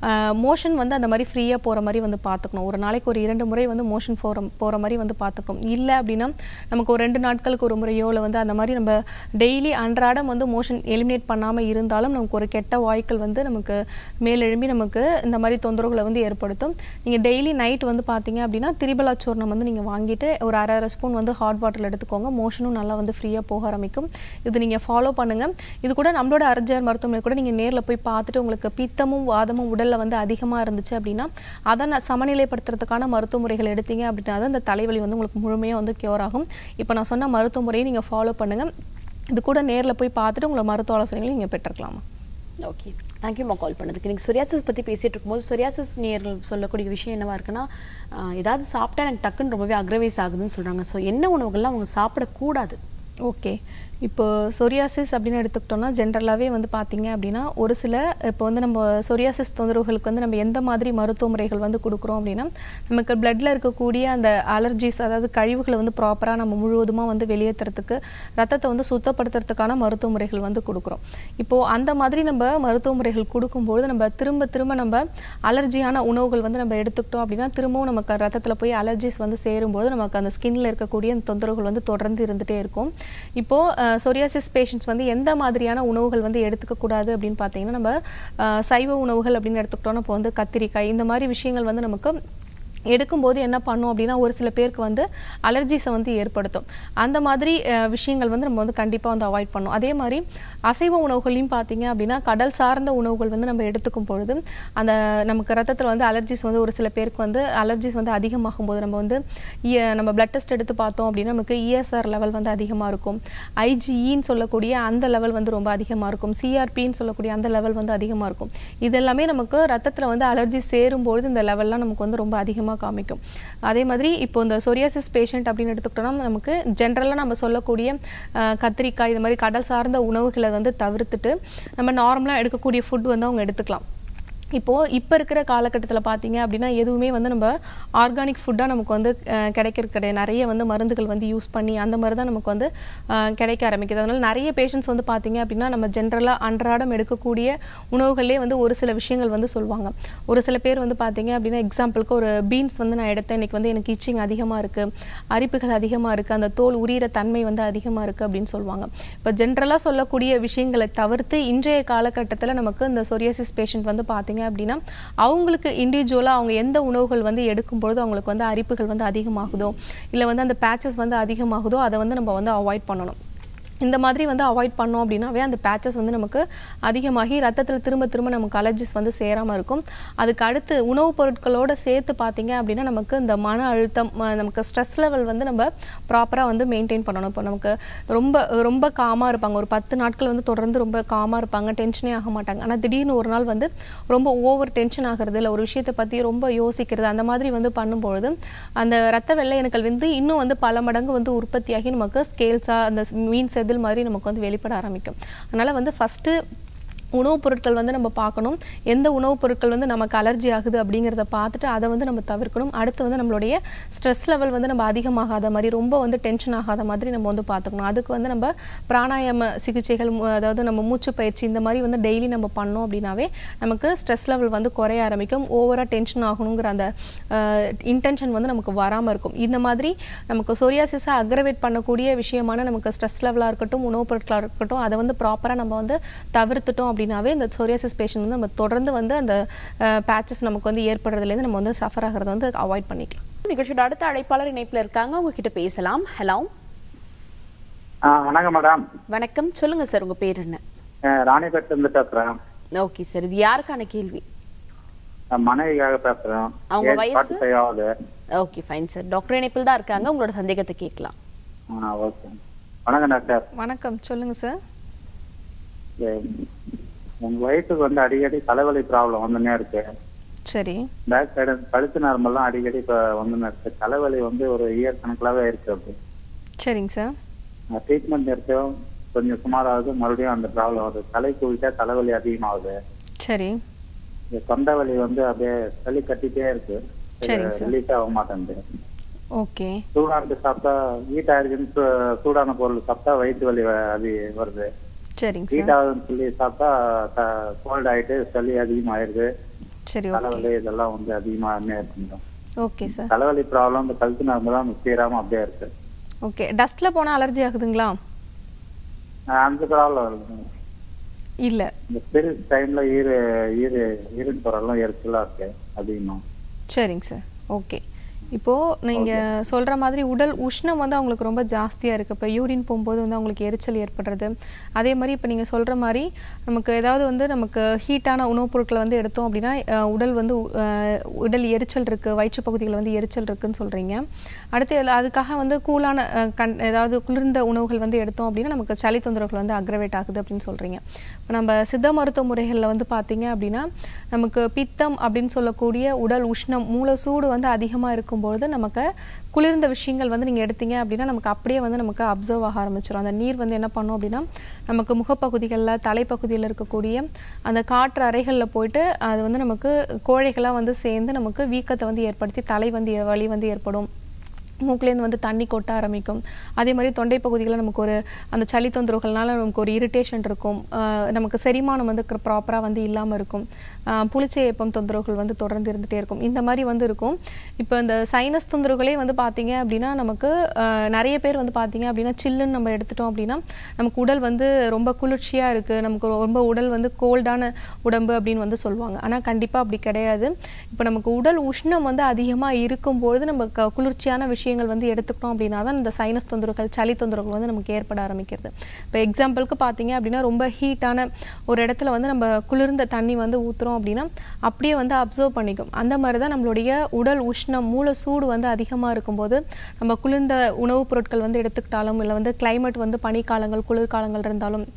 மோஷன் வந்து அந்த மாதிரி ஃப்ரீயாக போகிற மாதிரி வந்து பார்த்துக்கணும் ஒரு நாளைக்கு ஒரு இரண்டு முறை வந்து மோஷன் போகிற போகிற மாதிரி வந்து பார்த்துக்கணும் இல்லை அப்படின்னா நமக்கு ஒரு ரெண்டு நாட்களுக்கு ஒரு முறையோ இல்லை வந்து அந்த மாதிரி நம்ம டெய்லி அன்றாடம் வந்து மோஷன் எலிமினேட் பண்ணாமல் இருந்தாலும் நமக்கு ஒரு கெட்ட வாய்க்கள் வந்து நமக்கு மேலெழும்பி நமக்கு இந்த மாதிரி தொந்தரவுகளை வந்து ஏற்படுத்தும் நீங்கள் டெய்லி நைட் வந்து பார்த்தீங்க அப்படின்னா திரிபலா சூர்ணம் வந்து நீங்கள் வாங்கிட்டு ஒரு அரை அரை ஸ்பூன் வந்து ஹாட் வாட்டரில் எடுத்துக்கோங்க மோஷனும் நல்லா வந்து ஃப்ரீயாக போக ஆரம்பிக்கும் இது நீங்கள் ஃபாலோ பண்ணுங்கள் இது கூட நம்மளோட அர்ஜர் மருத்துவமனை கூட நீங்கள் நேரில் போய் பார்த்துட்டு உங்களுக்கு பித்தமும் வாதமும் உடலில் வந்து அதிகமாக இருந்துச்சு அப்படின்னா அதை நான் சமநிலைப்படுத்துறதுக்கான மருத்துவ முறைகள் எடுத்தீங்க அப்படின்னா தான் இந்த தலைவலி வந்து உங்களுக்கு முழுமையாக வந்து கியூர் ஆகும் இப்போ நான் சொன்ன மருத்துவ முறையை நீங்கள் ஃபாலோ பண்ணுங்கள் இது கூட நேரில் போய் பார்த்துட்டு உங்களை மருத்துவ ஆலோசனைகளை நீங்கள் பெற்றுக்கலாமா ஓகே தேங்க்யூம்மா கால் பண்ணதுக்கு நீங்கள் சொரியாசிஸ் பற்றி பேசிட்டு இருக்கும்போது சொரியாசிஸ் நேர்கள் சொல்லக்கூடிய விஷயம் என்னவா இருக்குன்னா ஆஹ் ஏதாவது சாப்பிட்டா எனக்கு டக்குன்னு ரொம்பவே அக்ரவைஸ் ஆகுதுன்னு சொல்கிறாங்க ஸோ என்ன உணவுகள்லாம் அவங்க சாப்பிடக்கூடாது ஓகே இப்போ சொரியாசிஸ் அப்படின்னு எடுத்துக்கிட்டோம்னா ஜென்ரலாகவே வந்து பார்த்தீங்க அப்படின்னா ஒரு சில இப்போ வந்து நம்ம சொரியாசிஸ் தொந்தரவுகளுக்கு வந்து நம்ம எந்த மாதிரி மருத்துவ முறைகள் வந்து கொடுக்குறோம் அப்படின்னா நமக்கு பிளட்டில் இருக்கக்கூடிய அந்த அலர்ஜிஸ் அதாவது கழிவுகளை வந்து ப்ராப்பராக நம்ம முழுவதுமாக வந்து வெளியேற்றுறதுக்கு ரத்தத்தை வந்து சுத்தப்படுத்துறதுக்கான மருத்துவ முறைகள் வந்து கொடுக்குறோம் இப்போது அந்த மாதிரி நம்ம மருத்துவ முறைகள் கொடுக்கும்பொழுது நம்ம திரும்ப திரும்ப நம்ம அலர்ஜியான உணவுகள் வந்து நம்ம எடுத்துக்கிட்டோம் அப்படின்னா திரும்பவும் நமக்கு ரத்தத்தில் போய் அலர்ஜிஸ் வந்து சேரும்போது நமக்கு அந்த ஸ்கின்ல இருக்கக்கூடிய அந்த தொந்தரவுகள் வந்து தொடர்ந்து இருந்துகிட்டே இருக்கும் இப்போது சொரியாசிஸ் பேஷண்ட்ஸ் வந்து எந்த மாதிரியான உணவுகள் வந்து எடுத்துக்கக்கூடாது அப்படின்னு பார்த்தீங்கன்னா நம்ம அஹ், சைவ உணவுகள் அப்படின்னு எடுத்துக்கிட்டோம்னா இப்போ வந்து கத்திரிக்காய் இந்த மாதிரி விஷயங்கள் வந்து நமக்கு எடுக்கும்போது என்ன பண்ணும் அப்படின்னா ஒரு சில பேருக்கு வந்து அலர்ஜிஸை வந்து ஏற்படுத்தும் அந்த மாதிரி அஹ், விஷயங்கள் வந்து நம்ம வந்து கண்டிப்பாக வந்து அவாய்ட் பண்ணணும் அதே மாதிரி அசைவ உணவுகளையும் பார்த்தீங்க அப்படின்னா கடல் சார்ந்த உணவுகள் வந்து நம்ம எடுத்துக்கும் பொழுது அந்த நமக்கு ரத்தத்தில் வந்து அலர்ஜிஸ் வந்து ஒரு சில பேருக்கு வந்து அலர்ஜிஸ் வந்து அதிகமாகும் போது நம்ம வந்து இ- நம்ம பிளட் டெஸ்ட் எடுத்து பார்த்தோம் அப்படின்னா நமக்கு இஎஸ்ஆர் லெவல் வந்து அதிகமாக இருக்கும் ஐஜிஇன்னு சொல்லக்கூடிய அந்த லெவல் வந்து ரொம்ப அதிகமாக இருக்கும் சிஆர்பின்னு சொல்லக்கூடிய அந்த லெவல் வந்து அதிகமாக இருக்கும் இதெல்லாமே நமக்கு ரத்தத்தில் வந்து அலர்ஜி சேரும்பொழுது இந்த லெவல்லாம் நமக்கு வந்து ரொம்ப அதிகமாக அதிகமாக காமிக்கும் அதே மாதிரி இப்போ இந்த சொரியாசிஸ் பேஷண்ட் அப்படின்னு எடுத்துக்கிட்டோம்னா நமக்கு ஜென்ரலாக நம்ம சொல்லக்கூடிய அஹ், கத்திரிக்காய் இது மாதிரி கடல் சார்ந்த உணவுகளை வந்து தவிர்த்துட்டு நம்ம நார்மலாக எடுக்கக்கூடிய ஃபுட் வந்து அவங்க எடுத்துக்கலாம் இப்போது இப்போ இருக்கிற காலகட்டத்தில் பார்த்தீங்க அப்படின்னா எதுவுமே வந்து நம்ம ஆர்கானிக் ஃபுட்டாக நமக்கு வந்து அஹ், கிடைக்கிறது கிடையாது நிறைய வந்து மருந்துகள் வந்து யூஸ் பண்ணி அந்த மாதிரி தான் நமக்கு வந்து அஹ், கிடைக்க ஆரம்பிக்குது அதனால நிறைய பேஷண்ட்ஸ் வந்து பார்த்தீங்க அப்படின்னா நம்ம ஜென்ரலாக அன்றாடம் எடுக்கக்கூடிய உணவுகளே வந்து ஒரு சில விஷயங்கள் வந்து சொல்லுவாங்க ஒரு சில பேர் வந்து பார்த்தீங்க அப்படின்னா எக்ஸாம்பிளுக்கு ஒரு பீன்ஸ் வந்து நான் எடுத்தேன் இன்னைக்கு வந்து எனக்கு இச்சிங் அதிகமாக இருக்குது அரிப்புகள் அதிகமாக இருக்குது அந்த தோல் உரியிற தன்மை வந்து அதிகமாக இருக்குது அப்படின்னு சொல்லுவாங்க இப்போ ஜென்ரலாக சொல்லக்கூடிய விஷயங்களை தவிர்த்து இன்றைய காலகட்டத்தில் நமக்கு இந்த சொரியாசிஸ் பேஷண்ட் வந்து பார்த்தீங்க அப்படின்னா அவங்களுக்கு இண்டிவிஜுவலாக அவங்க எந்த உணவுகள் வந்து எடுக்கும்பொழுது அவங்களுக்கு வந்து அரிப்புகள் வந்து அதிகமாகுதோ இல்லை வந்து அந்த பேச்சஸ் வந்து அதிகமாகுதோ அதை வந்து நம்ம வந்து அவாய்ட் பண்ணணும் இந்த மாதிரி வந்து அவாய்ட் பண்ணோம் அப்படின்னாவே அந்த பேச்சஸ் வந்து நமக்கு அதிகமாகி ரத்தத்தில் திரும்ப திரும்ப நமக்கு அலர்ஜிஸ் வந்து சேராமல் இருக்கும் அதுக்கு அடுத்து உணவுப் பொருட்களோட சேர்த்து பார்த்தீங்க அப்படின்னா நமக்கு இந்த மன அழுத்தம் ம- நமக்கு ஸ்ட்ரெஸ் லெவல் வந்து நம்ம ப்ராப்பராக வந்து மெயின்டைன் பண்ணணும் இப்போ நமக்கு ரொம்ப ரொம்ப காமாக இருப்பாங்க ஒரு பத்து நாட்கள் வந்து தொடர்ந்து ரொம்ப காமாக இருப்பாங்க டென்ஷனே ஆக மாட்டாங்க ஆனால் திடீர்னு ஒரு நாள் வந்து ரொம்ப ஓவர் டென்ஷன் ஆகிறது இல்லை ஒரு விஷயத்தை பற்றி ரொம்ப யோசிக்கிறது அந்த மாதிரி வந்து பண்ணும்பொழுது அந்த ரத்த வெள்ளை அணுக்கள் வந்து இன்னும் வந்து பல மடங்கு வந்து உற்பத்தியாகி நமக்கு ஸ்கேல்ஸாக அந்த மீன் செதில் மாதிரி நமக்கு வந்து வெளிப்பட ஆரம்பிக்கும் அதனால் வந்து ஃபஸ்ட்டு உணவுப் பொருட்கள் வந்து நம்ம பார்க்கணும் எந்த உணவுப் பொருட்கள் வந்து நமக்கு அலர்ஜி ஆகுது அப்படிங்கிறத பார்த்துட்டு அதை வந்து நம்ம தவிர்க்கணும் அடுத்து வந்து நம்மளுடைய ஸ்ட்ரெஸ் லெவல் வந்து நம்ம அதிகமாகாத மாதிரி ரொம்ப வந்து டென்ஷன் ஆகாத மாதிரி நம்ம வந்து பார்த்துக்கணும் அதுக்கு வந்து நம்ம பிராணாயாம சிகிச்சைகள் மு- அதாவது நம்ம மூச்சு பயிற்சி இந்த மாதிரி வந்து டெய்லி நம்ம பண்ணோம் அப்படின்னாவே நமக்கு ஸ்ட்ரெஸ் லெவல் வந்து குறைய ஆரம்பிக்கும் ஓவராக டென்ஷன் ஆகணுங்கிற அந்த இன்டென்ஷன் வந்து நமக்கு வராமல் இருக்கும் இந்த மாதிரி நமக்கு சொரியாசிஸை அக்ரவேட் பண்ணக்கூடிய விஷயமான நமக்கு ஸ்ட்ரெஸ் லெவலாக இருக்கட்டும் உணவுப் பொருட்களாக இருக்கட்டும் அதை வந்து ப்ராப்பராக நம்ம வந்து தவிர்த்துட்டோம் அப்படின்னாவே இந்த சொரியாசிஸ் பேஷண்ட் வந்து நம்ம தொடர்ந்து வந்து அந்த பேச்சஸ் நமக்கு வந்து ஏற்படுறதுலேருந்து நம்ம வந்து சஃபர் ஆகிறத வந்து அவாய்ட் பண்ணிக்கலாம் நிகழ்ச்சியோட அடுத்த அழைப்பாளர் இணைப்புல இருக்காங்க உங்ககிட்ட பேசலாம் ஹலோ ஆ வணக்கம் மேடம் வணக்கம் சொல்லுங்க சார் உங்க பேர் என்ன ராணிபேட்டில இருந்து பேசுறேன் ஓகே சார் இது யாருக்கான கேள்வி நான் மனைவிக்காக பேசுறேன் அவங்க ஏஜ் வயசு? 45 ஆகுது ஓகே ஃபைன் சார் டாக்டர் இணைப்பில் தான் இருக்காங்க உங்களோட சந்தேகத்தை கேட்கலாம் ஆ ஓகே வணக்கம் டாக்டர் வணக்கம் சொல்லுங்கள் சார் சரி. உங்க வயசுக்கு வந்து அடிக்கடி தலைவலி ப்ராப்ளம் வந்துனே இருக்கு சரி பேக் சைடு கழுத்து நரம்பெல்லாம் அடிக்கடி இப்போ வந்துன்னு இருக்கு தலைவலி வந்து ஒரு இயர் கணக்கிலாவே இருக்கு அப்படி சரிங்க சார் ட்ரீட்மெண்ட் எடுத்தோம் கொஞ்சம் சுமாராகுது மறுபடியும் அந்த ப்ராப்ளம் வருது தலைக்கு விட்டா தலைவலி அதிகமாகுது சரி இந்த தொண்டை வலி வந்து அப்படியே சளி கட்டிட்டே இருக்கு சரிங்க சார். ரிலீஸ் ஆக மாட்டேங்குது ஓகே சூடானது சாப்பிட்டா ஹீட் ஆயிருக்குன்னு சூ- சூடான பொருள் சாப்பிட்டா வயிற்று வலி வ- அது வருது சரிங்க ஹீட் சார் ஆகுதுன்னு சொல்லி சாப்பிட்டா கோல்ட் ஆயிட்டு சளி அதிகமாயிருது சரி ஓகே தலைவலி இதெல்லாம் வந்து அதிகமாகவே இருக்குங்க ஓகே சார் தலைவலி ப்ராப்ளம் இந்த கழுத்து நரம்பு தான் தீராம அப்படியே இருக்கு ஓகே டஸ்ட்டில் போனால் அலர்ஜி ஆகுதுங்களா ஆஹ் அந்த ப்ராப்ளம் இருக்கு இல்லை இந்த பீரியட் டைம்ல ஈரு ஈரு ஈரன் பொருள்லாம் எரிச்சலா இருக்கு அதிகமா சரிங்க சார் ஓகே இப்போது நீங்கள் சொல்கிற மாதிரி உடல் உஷ்ணம் வந்து அவங்களுக்கு ரொம்ப ஜாஸ்தியாக இருக்குது இப்போ யூரின் போகும்போது வந்து அவங்களுக்கு எரிச்சல் ஏற்படுறது அதே மாதிரி இப்போ நீங்கள் சொல்கிற மாதிரி நமக்கு ஏதாவது வந்து நமக்கு ஹீட்டான உணவுப் பொருட்களை வந்து எடுத்தோம் அப்படின்னா அஹ், உடல் வந்து உ- அஹ், உடல் எரிச்சல் இருக்குது வயிற்று பகுதியில் வந்து எரிச்சல் இருக்குன்னு சொல்கிறீங்க அடுத்து இதுல அதுக்காக வந்து கூலான அஹ், கண் ஏதாவது குளிர்ந்த உணவுகள் வந்து எடுத்தோம் அப்படின்னா நமக்கு சளி தொந்தரவுகள் வந்து அக்ரவேட் ஆகுது அப்படின்னு சொல்கிறீங்க இப்போ நம்ம சித்த மருத்துவ முறைகளில் வந்து பார்த்தீங்க அப்படின்னா நமக்கு பித்தம் அப்படின்னு சொல்லக்கூடிய உடல் உஷ்ணம் மூல சூடு வந்து அதிகமாக இருக்கும்பொழுது நமக்கு குளிர்ந்த விஷயங்கள் வந்து நீங்கள் எடுத்தீங்க அப்படின்னா நமக்கு அப்படியே வந்து நமக்கு அப்சர்வ் ஆக ஆரம்பிச்சிடும் அந்த நீர் வந்து என்ன பண்ணும் அப்படின்னா நமக்கு முகப்பகுதிகளில் தலைப்பகுதியில் இருக்கக்கூடிய அந்த காற்று அறைகளில் போயிட்டு அது வந்து நமக்கு கோழைகளாக வந்து சேர்ந்து நமக்கு வீக்கத்தை வந்து ஏற்படுத்தி தலை வந்து ஏ- வலி வந்து ஏற்படும் மூக்குலேருந்து வந்து தண்ணி கொட்ட ஆரம்பிக்கும் அதே மாதிரி தொண்டை பகுதிகளில் நமக்கு ஒரு அந்த சளி தொந்தரவுகள்னால நமக்கு ஒரு இரிட்டேஷன் இருக்கும் ஆஹ் நமக்கு செரிமானம் வந்து ப்ராப்பராக வந்து இல்லாமல் இருக்கும் ஆஹ் புளிச்ச ஏப்பம் தொந்தரவுகள் வந்து தொடர்ந்து இருந்துகிட்டே இருக்கும் இந்த மாதிரி வந்து இருக்கும் இப்போ இந்த சைனஸ் தொந்தரவுகளே வந்து பார்த்தீங்க அப்படின்னா நமக்கு ஆஹ் நிறைய பேர் வந்து பார்த்தீங்க அப்படின்னா சில்லுன்னு நம்ம எடுத்துட்டோம் அப்படின்னா நமக்கு உடல் வந்து ரொம்ப குளிர்ச்சியாக இருக்குது நமக்கு ரொம்ப உடல் வந்து கோல்டான உடம்பு அப்படின்னு வந்து சொல்லுவாங்க ஆனால் கண்டிப்பாக அப்படி கிடையாது இப்போ நமக்கு உடல் உஷ்ணம் வந்து அதிகமாக இருக்கும்பொழுது நம்ம க- குளிர்ச்சியான விஷயங்கள் வந்து எடுத்துக்கிட்டோம் அப்படின்னா தான் இந்த சைனஸ் தொந்தரவுகள் சளி தொந்தரவுகள் வந்து நமக்கு ஏற்பட ஆரம்பிக்கிறது இப்போ எக்ஸாம்பிளுக்கு பார்த்தீங்க அப்படின்னா ரொம்ப ஹீட்டான ஒரு இடத்துல வந்து நம்ம குளிர்ந்த தண்ணி வந்து ஊற்றுறோம் அப்படின்னா அப்படியே வந்து அப்சர்வ் பண்ணிக்கும் அந்த மாதிரி தான் நம்மளுடைய உடல் உஷ்ணம் மூல சூடு வந்து அதிகமாக இருக்கும்போது நம்ம குளிர்ந்த உணவுப் பொருட்கள் வந்து எடுத்துக்கிட்டாலும் இல்லை வந்து climate வந்து பனிக்காலங்கள் குளிர்காலங்கள் இருந்தாலும்